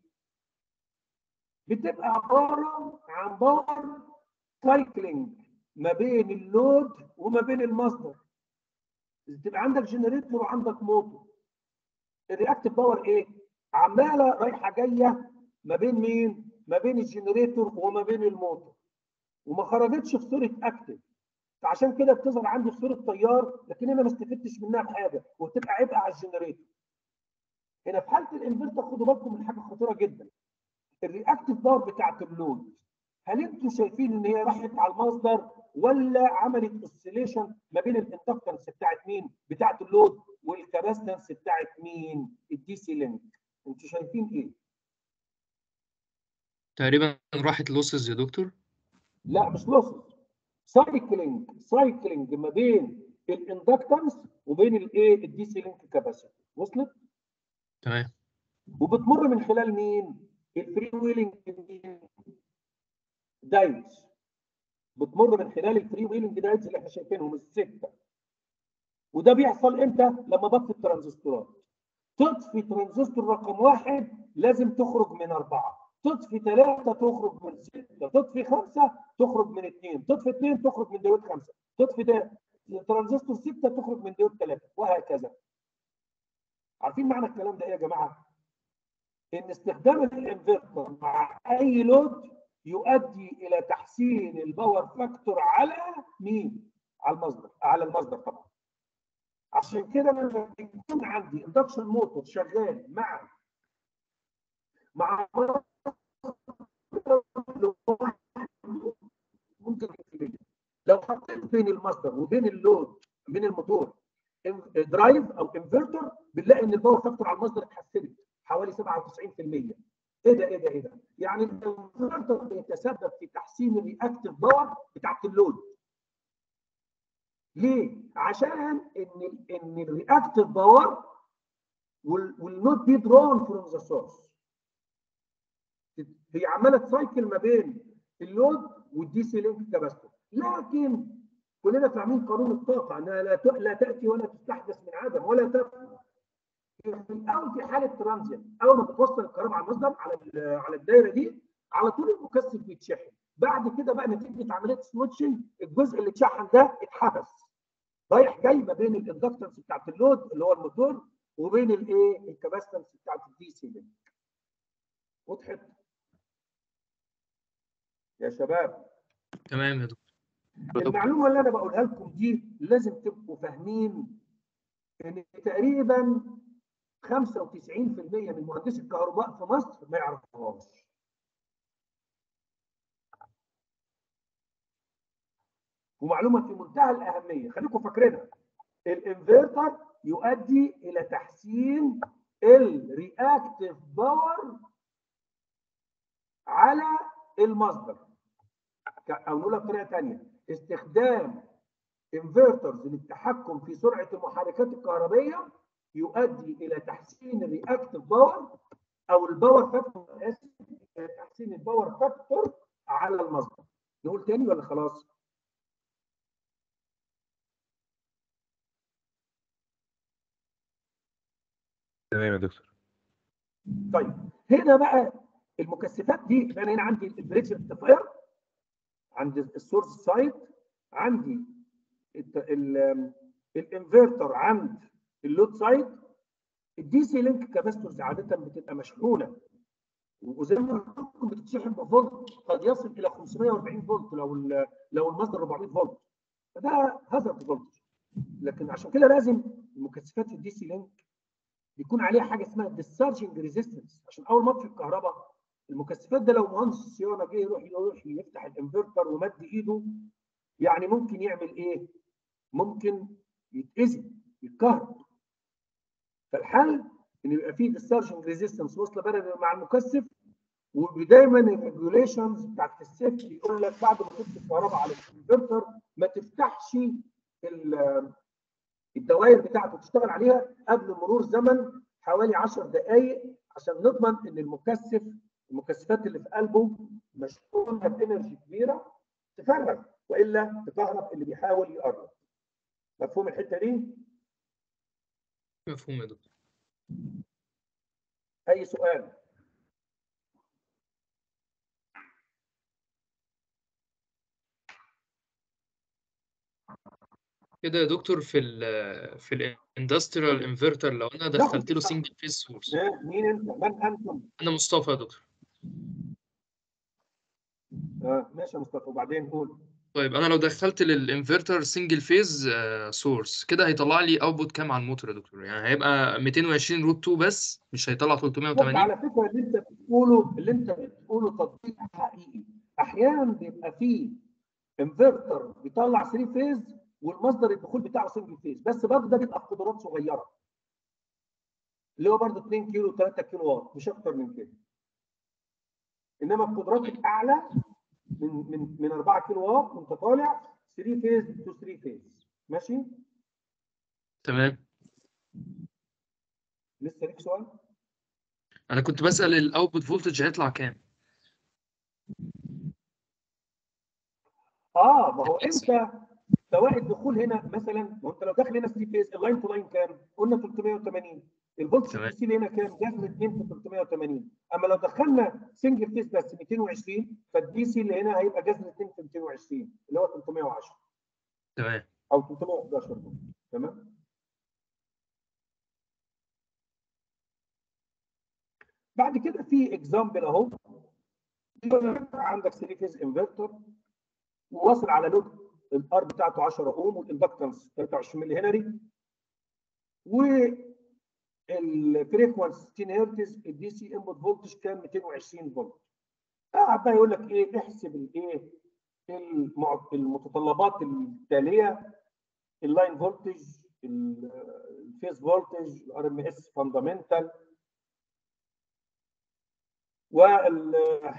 بتبقى عباره عن باور سايكلينج ما بين اللود وما بين المصدر. تبقى عندك جنريتور وعندك موتور. الرياكتيف باور ايه؟ عماله رايحه جايه ما بين مين؟ ما بين الجنريتور وما بين الموتور. وما خرجتش في صوره اكتف. فعشان كده بتظهر عندي في صوره تيار لكن انا ما استفدتش منها بحاجه وتبقى عبء على الجنريتور. هنا في حاله الانفرتر خدوا بالكم من حاجه خطيره جدا. الرياكتيف باور بتاعت اللود هل انتم شايفين ان هي راحت على المصدر ولا عملت اوسيليشن ما بين الاندكتنس بتاعت مين؟ بتاعت اللود والكاباستنس بتاعت مين؟ الدي سي لينك. انتوا شايفين ايه؟ تقريبا راحت لوسز يا دكتور لا مش لوسز سايكلينج سايكلينج ما بين الاندكتنس وبين الايه؟ الدي سي لينك كاباسيتي وصلت؟ تمام وبتمر من خلال مين؟ الفري ويلنج دايتس بتمر من خلال الفري ويلنج دايتس اللي احنا شايفينهم السته وده بيحصل امتى؟ لما بطفي الترانزستورات تطفي ترانزستور رقم واحد لازم تخرج من اربعه تطفي ثلاثه تخرج من سته تطفي خمسه تخرج من اثنين تطفي اثنين تخرج من ديود خمسه تطفي ده ترانزستور سته تخرج من ديود ثلاثه وهكذا عارفين معنى الكلام ده ايه يا جماعه؟ ان استخدام الانفرتر مع اي لود يؤدي الى تحسين الباور فاكتور على مين؟ على المصدر على المصدر طبعا. عشان كده انا لما يكون عندي اندكشن موتور شغال مع مع ممكن لو حطيت بين المصدر وبين اللود بين الموتور درايف او انفرتر بنلاقي ان الباور فاكتور على المصدر اتحسنت حوالي 97% ايه ده ايه ده ايه ده؟ يعني الانفرتر بيتسبب في تحسين الرياكتيف باور بتاعت اللود. ليه؟ عشان ان ان الرياكتيف باور will not be drawn from the source. هي عماله تسايكل ما بين اللود والدي سي لينك كاباستور لكن كلنا فاهمين قانون الطاقه انها لا لا تاتي ولا تستحدث من عدم ولا تفنى او في حاله ترانزيت اول ما بتوصل الكهرباء على المصدر على على الدايره دي على طول المكثف بيتشحن بعد كده بقى نتيجه عمليه سويتشنج الجزء اللي اتشحن ده اتحبس رايح جاي ما بين الاندكتنس بتاعت اللود اللي هو الموتور وبين الايه الكاباستنس بتاعت الدي سي لينك وضحت يا شباب تمام يا دكتور المعلومه اللي انا بقولها لكم دي لازم تبقوا فاهمين ان تقريبا 95% من مهندسي الكهرباء في مصر ما يعرفوهاش ومعلومه في منتهى الاهميه خليكم فاكرينها الانفرتر يؤدي الى تحسين الرياكتيف باور على المصدر او نقولها بطريقه ثانيه استخدام انفرترز للتحكم في سرعه المحركات الكهربيه يؤدي الى تحسين الرياكتيف باور او الباور فاكتور اسف تحسين الباور فاكتور على المصدر نقول تاني ولا خلاص؟ تمام يا دكتور طيب هنا بقى المكثفات دي انا هنا عندي البريدج ريكتيفاير عندي السورس سايد عندي الانفرتر عند اللود سايد الدي سي لينك كاباستورز عاده بتبقى مشحونه وزي ما قلت لكم بتتشحن بفولت قد يصل الى 540 فولت لو لو المصدر 400 فولت فده هازارد فولت لكن عشان كده لازم المكثفات في الدي سي لينك بيكون عليها حاجه اسمها ديسشارجنج ريزيستنس عشان اول ما تطفي الكهرباء المكثفات ده لو مهندس الصيانه جه يروح يروح يفتح الانفرتر ومد ايده يعني ممكن يعمل ايه؟ ممكن يتاذي يتكهرب فالحل ان يبقى فيه ديسشارجنج ريزيستنس وصله بارد مع المكثف ودايما الريجوليشنز بتاعت السيفتي يقول لك بعد ما تطفي الكهرباء على الانفرتر ما تفتحش الدوائر بتاعته تشتغل عليها قبل مرور زمن حوالي 10 دقائق عشان نضمن ان المكثف المكثفات اللي في قلبه مشحونه بانرجي كبيره تفرغ والا تكهرب اللي بيحاول يقرب. مفهوم الحته دي؟ مفهوم يا دكتور اي سؤال؟ كده يا دكتور في ال في الاندستريال انفرتر لو انا دخلت له سنجل فيس سورس مين انت؟ من انتم؟ انا مصطفى يا دكتور اه ماشي يا مصطفى وبعدين قول طيب انا لو دخلت للانفرتر سنجل فيز سورس كده هيطلع لي اوتبوت كام على الموتور يا دكتور يعني هيبقى 220 روت 2 بس مش هيطلع بص 380 على فكره اللي انت بتقوله اللي انت بتقوله تطبيق حقيقي احيانا بيبقى فيه انفرتر بيطلع 3 فيز والمصدر الدخول بتاعه سنجل فيز بس برضه ده بيبقى بقدرات صغيره اللي هو برضه 2 كيلو 3 كيلو واط مش اكتر من كده انما القدرات الاعلى من من من 4 كيلو واط وانت طالع 3 فيز تو 3 فيز ماشي تمام لسه ليك سؤال انا كنت بسأل الاوتبوت فولتج هيطلع كام اه ما هو انت سواء الدخول هنا مثلا ما هو انت لو داخل هنا 3 فيز اللاين تو لاين كام؟ قلنا 380 الفولت تمام. الدي سي هنا كام؟ جذر 2 في 380 اما لو دخلنا سنجل فيز بس 220 فالدي سي اللي هنا هيبقى جذر 2 في 220 اللي هو 310 تمام او 311 فولت تمام؟ بعد كده في اكزامبل اهو عندك 3 فيز انفرتر وواصل على لود الار بتاعته 10 اوم والاندكتنس 23 ملي هنري والفريكونسي 60 هرتز الدي سي انبوت فولتج كان 220 فولت قاعد بقى يقول لك ايه احسب الايه المع- المتطلبات التاليه اللاين فولتج الفيز فولتج الار ام اس فاندامنتال وال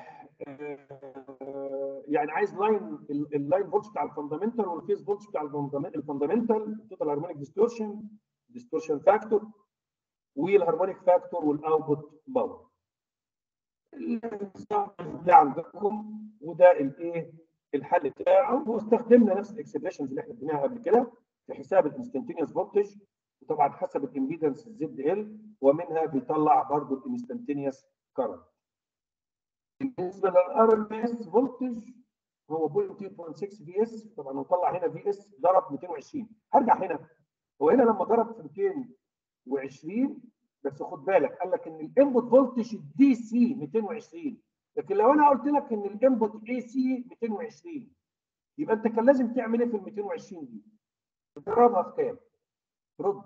آه، يعني عايز لاين اللاين فولت بتاع الفاندامنتال والفيز فولت بتاع الفاندامنتال التوتال هارمونيك ديستورشن ديستورشن فاكتور والهارمونيك فاكتور والاوتبوت باور ده عندكم وده الايه الحل بتاعه واستخدمنا نفس الاكسبريشنز اللي احنا اديناها قبل كده في حساب الانستنتينيوس فولتج وطبعا حسب الامبيدنس الزد ال ومنها بيطلع برضه الانستنتينيوس كارنت. بالنسبه للار ام اس فولتج هو 0.2.6 في اس طبعا هو طلع هنا في اس ضرب 220 هرجع هنا هو هنا لما ضرب في 220 بس خد بالك قال لك ان الانبوت فولتج الدي سي 220 لكن لو انا قلت لك ان الانبوت اي سي 220 يبقى انت كان لازم تعمل ايه في ال 220 دي؟ تضربها في كام؟ رد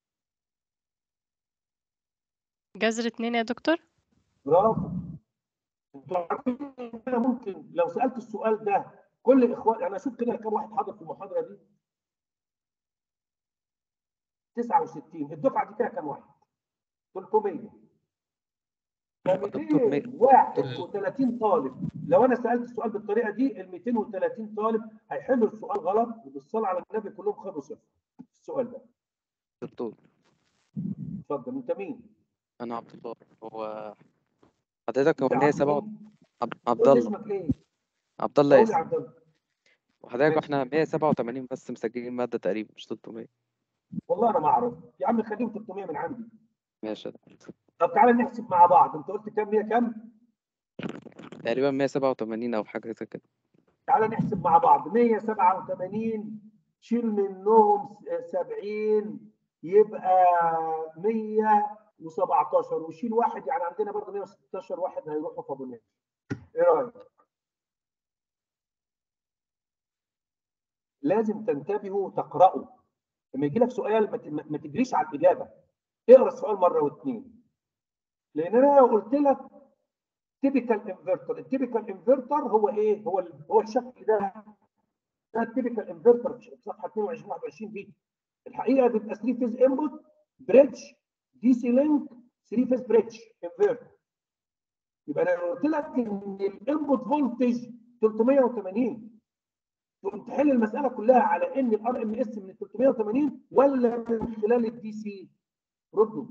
جذر اتنين يا دكتور برافو انتوا عارفين إن انا ممكن لو سالت السؤال ده كل اخوان انا اشوف كده كام واحد حاضر في المحاضره دي 69 الدفعه دي فيها كام واحد؟ 300 300. 231 طالب لو انا سالت السؤال بالطريقه دي ال 230 طالب هيحلوا السؤال غلط وبالصلاه على النبي كلهم خدوا صفر السؤال ده دكتور اتفضل انت مين؟ انا عبد الله هو حضرتك هو انت 107 عبد مين؟ عبد عبد قول لي الله اسمك ايه؟ عبد الله قول يا ياسر عبد الله وحضرتك ماشي. احنا 187 بس مسجلين مادة تقريبا مش 300 والله انا ما اعرف يا عم خليهم 300 من عندي ماشي يا دكتور طب تعالى نحسب مع بعض انت قلت كام 100 كام؟ تقريبا 187 او حاجة زي كده تعالى نحسب مع بعض 187 شيل منهم 70 يبقى 117 وشيل واحد يعني عندنا برضه 116 واحد هيروحوا في ابو النجم ايه رايك؟ لازم تنتبهوا وتقرأوا لما يجي لك سؤال ما ت- ما تجريش على الإجابة اقرا السؤال مرة واثنين لأن أنا لو قلت لك تيبيكال انفرتر التيبيكال انفرتر هو ايه هو ال- هو الشكل ده ده التيبيكال انفرتر في صفحه 22 21 دي الحقيقه بيبقى 3 فيز انبوت بريدج دي سي لينك 3 فيز بريدج انفرتر يبقى انا لو قلت لك ان الانبوت فولتج 380 تقوم تحل المساله كلها على ان الار ام اس من 380 ولا من خلال الدي سي ردوا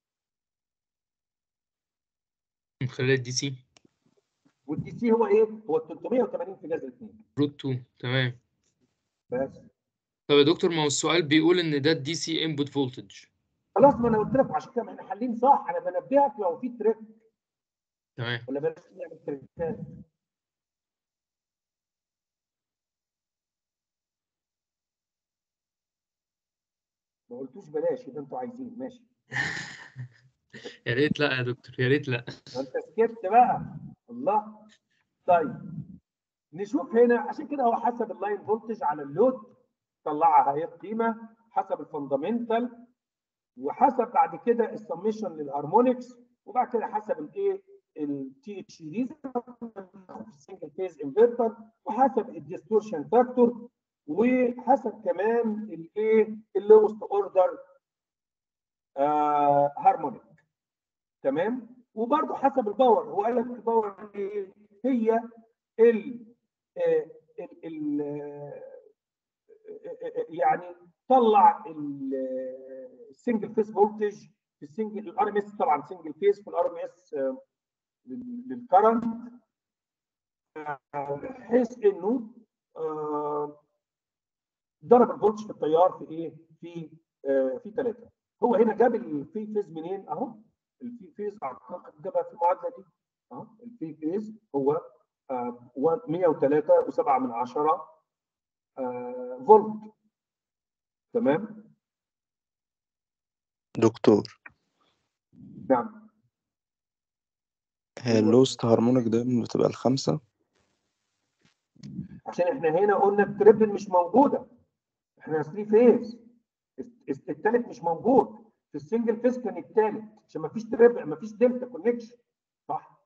من خلال الدي سي والدي سي هو ايه؟ هو 380 في جذر 2 روت 2 تمام بس طب يا دكتور ما هو السؤال بيقول ان ده الدي سي انبوت فولتج خلاص ما انا قلت لك عشان كده ما احنا حالين صح انا بنبهك لو في تريك تمام ولا بلاش نعمل تريكات ما قلتوش بلاش يبقى انتوا عايزين ماشي يا ريت لا يا دكتور يا ريت لا ما انت سكت بقى الله طيب نشوف هنا عشان كده هو حسب اللاين فولتج على اللود طلعها هي القيمه حسب الفندامنتال وحسب بعد كده السميشن للهارمونكس وبعد كده حسب الايه التي اتش دي السنجل فيز انفرتر وحسب الديستورشن فاكتور وحسب كمان الايه اللوست اوردر هارمونيك تمام وبرضه حسب الباور هو قال لك الباور إيه؟ هي ال آه، ال ال آه، يعني طلع السنجل فيس فولتج في السنجل الار ام اس طبعا سنجل فيس في الار ام اس للكرنت بحيث انه آه، ضرب الفولتج في التيار في ايه؟ في آه، في ثلاثه هو هنا جاب الفي فيز منين اهو الفي فيز اعتقد جابها في المعادله دي اهو الفي فيز هو آه، 103 و7 من 10 آه، فولت تمام دكتور نعم هي اللوست هارمونيك دايما بتبقى الخمسة عشان احنا هنا قلنا التريبل مش موجوده احنا 3 فيز الثالث مش موجود في السنجل فيز كان الثالث عشان ما فيش تريبل ما فيش دلتا كونكشن صح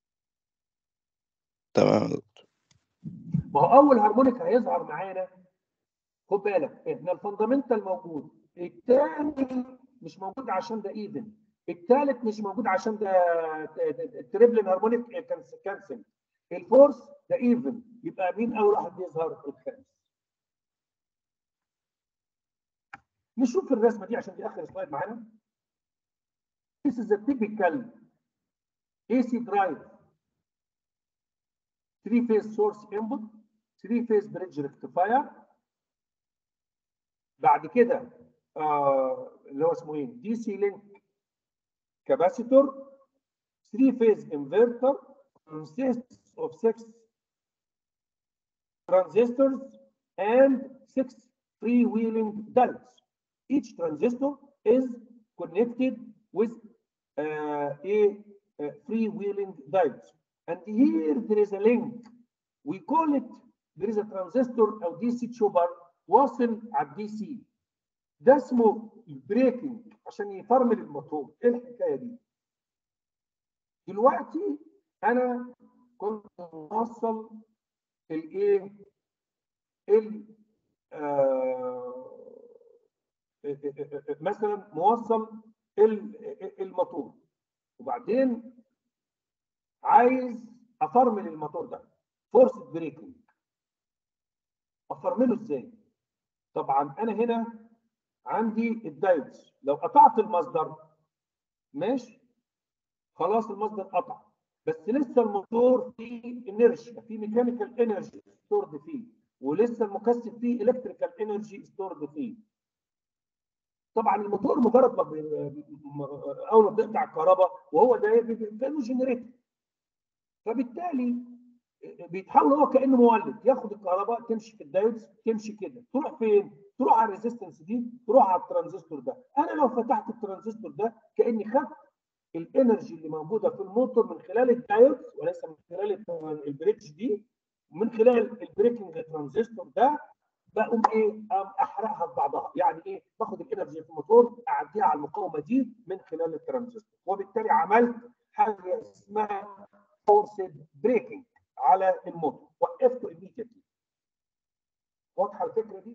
تمام يا دكتور. ما هو اول هارمونيك هيظهر معانا خد بالك احنا الفندامنتال موجود الثاني مش موجود عشان ده ايفن الثالث مش موجود عشان ده التريبل هارمونيك كان كانسل الفورس ده ايفن يبقى مين اول واحد يظهر الخامس نشوف الرسمه دي عشان دي اخر سلايد معانا This is a typical AC drive three phase source input 3 فيز بريدج ريكتيفاير بعد كده آه اللي هو اسمه ايه دي سي لينك كاباسيتور 3 phase inverter consists of six transistors and six freewheeling diodes. Each transistor is connected with uh, a, a freewheeling diode. And here there is a link. We call it, there is a transistor أو DC chopper واصل على الدي سي. ده اسمه البريكنج عشان يفرمل الموتور. ايه الحكايه دي؟ دلوقتي انا كنت موصل الايه ال آه مثلا موصل الموتور وبعدين عايز افرمل الموتور ده فورس بريكنج افرمله ازاي طبعا انا هنا عندي الدايودز لو قطعت المصدر ماشي خلاص المصدر قطع بس لسه الموتور فيه انرجي في ميكانيكال انرجي ستورد فيه ولسه المكثف فيه الكتريكال انرجي ستورد فيه طبعا الموتور مجرد ما اول ما بيقطع الكهرباء وهو ده كانه جنريتور فبالتالي بيتحول هو كانه مولد ياخد الكهرباء تمشي في الدايودز تمشي كده تروح فين؟ تروح على الريزيستنس دي تروح على الترانزستور ده انا لو فتحت الترانزستور ده كاني خدت الانرجي اللي موجوده في الموتور من خلال الدايودز وليس من خلال البريدج دي من خلال البريكنج ترانزستور ده بقوم ايه احرقها في بعضها يعني ايه باخد الانرجي في الموتور اعديها على المقاومه دي من خلال الترانزستور وبالتالي عملت حاجه اسمها فورسد بريكنج على الموتور وقفته immediately واضحه الفكره دي؟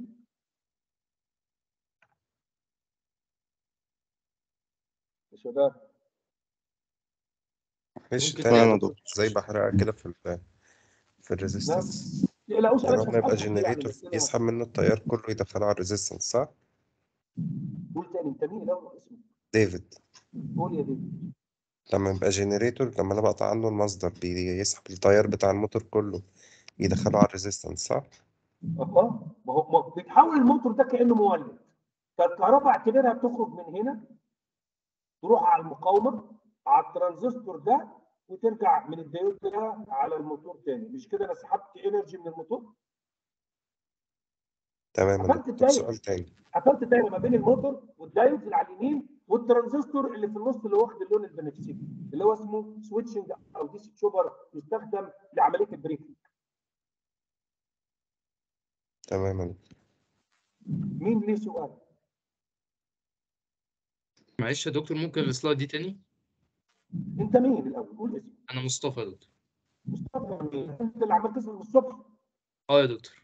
يا شباب ماشي ممكن تاني تاني يا يا دكتور زي بحرقها كده في ال في الريزيستنس لا لا يعني هو أسألك ما يبقى سؤال يعني جنريتور بس أنا- يسحب منه التيار كله يدخله على الريزيستنس صح؟ قول تاني انت مين الاول اسمه؟ ديفيد قول يا ديفيد لما يبقى جنريتور لما انا بقطع عنه المصدر بيسحب التيار بتاع الموتور كله يدخله على الريزيستنس صح؟ اه ما هو ما هو بيتحول الموتور ده كانه مولد فالكهرباء اعتبرها بتخرج من هنا تروح على المقاومه على الترانزستور ده وترجع من الديود ده على الموتور تاني مش كده انا سحبت انرجي من الموتور تمام يا قفلت دكتور الدايره سؤال تاني قفلت الدايره ما بين الموتور والدايود اللي على اليمين والترانزستور اللي في النص اللي واخد اللون البنفسجي اللي هو اسمه سويتشنج او دي سي تشوبر يستخدم لعمليه البريكنج تمام يا دكتور مين ليه سؤال؟ معلش يا دكتور ممكن السلايد دي تاني انت مين الاول؟ قول اسمك انا مصطفى يا دكتور مصطفى مين؟ انت اللي عمال تسال من الصبح اه يا دكتور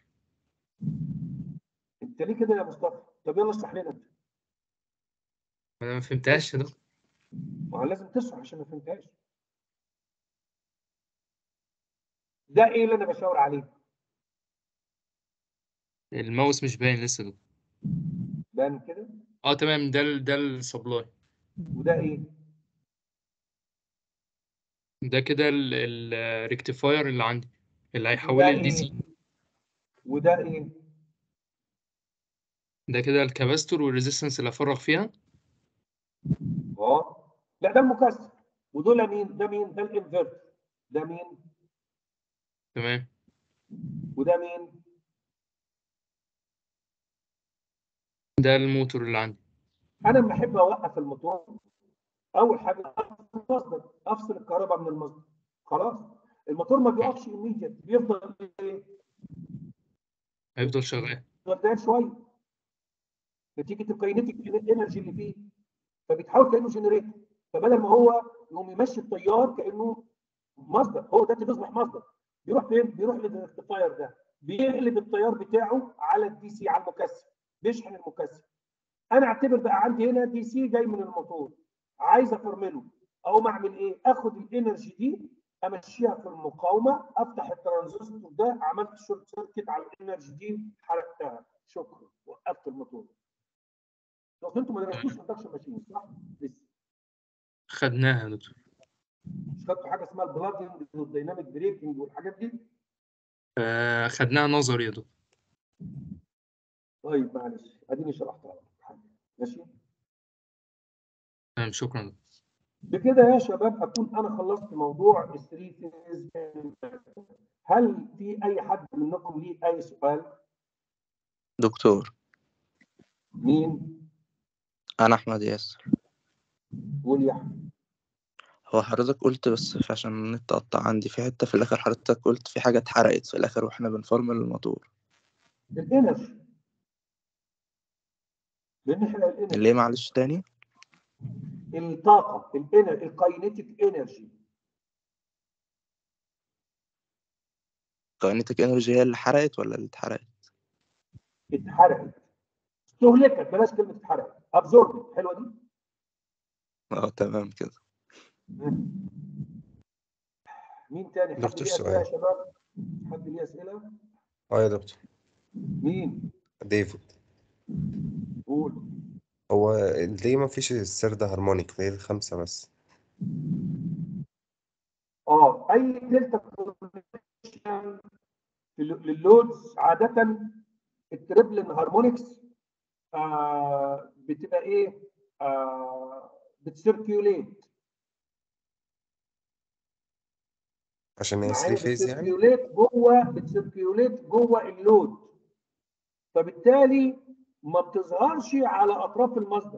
انت ليه كده يا مصطفى؟ طب يلا اشرح لنا انت انا ما فهمتهاش يا دكتور ما هو لازم تشرح عشان ما فهمتهاش ده ايه اللي انا بشاور عليه؟ الماوس مش باين لسه يا دكتور بان كده اه تمام ده ال ده السبلاي وده ايه؟ ده كده الريكتيفاير اللي عندي اللي هيحول وده لي الدي ايه؟ سي وده ايه؟ ده كده الكاباستور والريزيستنس اللي هفرغ فيها اه لا ده المكثف ودول مين؟ ده مين؟ ده الانفرتر ده مين؟ تمام وده مين؟ ده الموتور اللي عندي انا لما احب اوقف الموتور اول حاجه افصل المصدر افصل الكهرباء من المصدر خلاص الموتور ما بيقفش immediate بيفضل ايه؟ هيفضل شغال غلبان شويه نتيجه الكاينتيك انرجي اللي فيه فبيتحول كانه جنريتور فبدل ما هو يقوم يمشي التيار كانه مصدر هو ده اللي بيصبح مصدر بيروح فين؟ بيروح للريكتيفاير ده بيقلب التيار بتاعه على الدي سي على المكثف بيشحن المكثف انا اعتبر بقى عندي هنا دي سي جاي من الموتور عايز افرمله اقوم اعمل ايه؟ اخد الانرجي دي امشيها في المقاومه افتح الترانزستور ده عملت شورت سيركت على الانرجي دي حرقتها شكرا وقفت الموتور لو انتوا ما درستوش اندكشن ماشين صح؟ لسه خدناها يا دكتور مش خدتوا حاجه اسمها البلادنج والديناميك بريكنج والحاجات دي آه، خدناها نظري يا دكتور طيب معلش اديني شرحتها لك. ماشي تمام شكرا بكده يا شباب اكون انا خلصت موضوع الثري فيز هل في اي حد منكم ليه اي سؤال دكتور مين انا احمد ياسر قول يا احمد هو حضرتك قلت بس في- عشان النت قطع عندي في حتة في الآخر حضرتك قلت في حاجة اتحرقت في الآخر واحنا بنفرمل الموتور الانرجي لان احنا الانرجي ليه معلش تاني الطاقه الانر الكاينيتيك انرجي كاينتيك انرجي هي اللي حرقت ولا اللي اتحرقت اتحرقت استهلكت بلاش كلمه اتحرقت ابزوربت حلوه دي اه تمام كده مين تاني حد دكتور ليه اسئله يا سؤال. شباب حد ليه اسئله اه يا دكتور مين ديفيد قول هو ليه ما فيش السرد هارمونيك ليه الخمسة بس اه اي دلتا كونكشن لللودز عاده التريبلين هارمونكس آه بتبقى ايه آه بتسيركيوليت عشان هي معايا 3 فيز يعني بتسيركيوليت جوه بتسيركيوليت جوه اللود فبالتالي ما بتظهرش على اطراف المصدر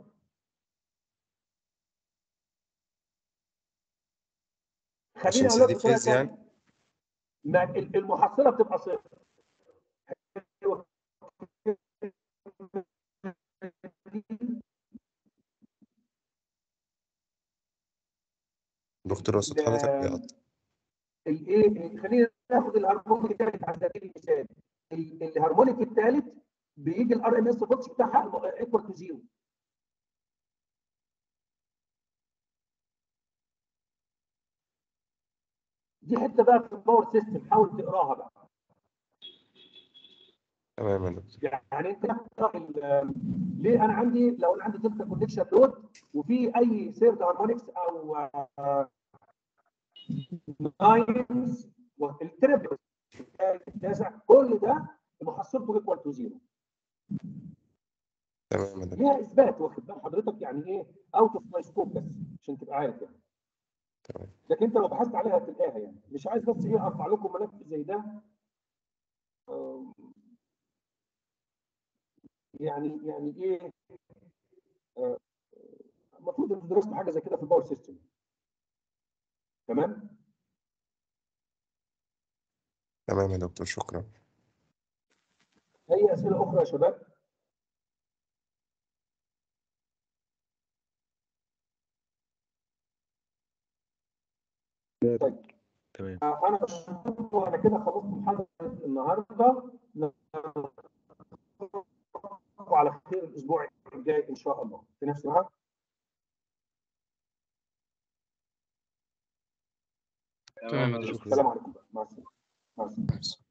عشان خليني اقول لك CD بطريقه phase يعني؟ ثانيه ما ال- المحصله بتبقى صفر دكتور وصوت حضرتك بيقطع الايه خلينا ناخد الهارمونيك الثالث على سبيل المثال ال- الهارمونيك الثالث بيجي الار ام اس فولتج بتاعها ايكوال تو زيرو دي حته بقى في الباور سيستم حاول تقراها بقى تمام يا دكتور يعني انت تقرا ال- ليه انا عندي لو انا عندي دلتا كونكشن لود وفي اي سيرد هارمونكس او ناينز والتريبل التاسع كل ده محصلته ايكوال تو زيرو تمام يا دكتور ليها اثبات واخد بال حضرتك يعني ايه اوت اوف ماي سكوب بس عشان تبقى عارف يعني تمام لكن انت لو بحثت عليها هتلاقيها يعني مش عايز بس ايه ارفع لكم ملف زي ده آم، يعني يعني ايه آه، المفروض ان درست حاجه زي كده في الباور سيستم تمام تمام يا دكتور شكرا اي اسئله اخرى يا شباب طيب تمام آه، انا بشكركم انا كده خلصت محاضره النهارده وعلى خير الاسبوع الجاي ان شاء الله في نفس الوقت تمام يا دكتور السلام عليكم بقى. مع السلامه مع السلامه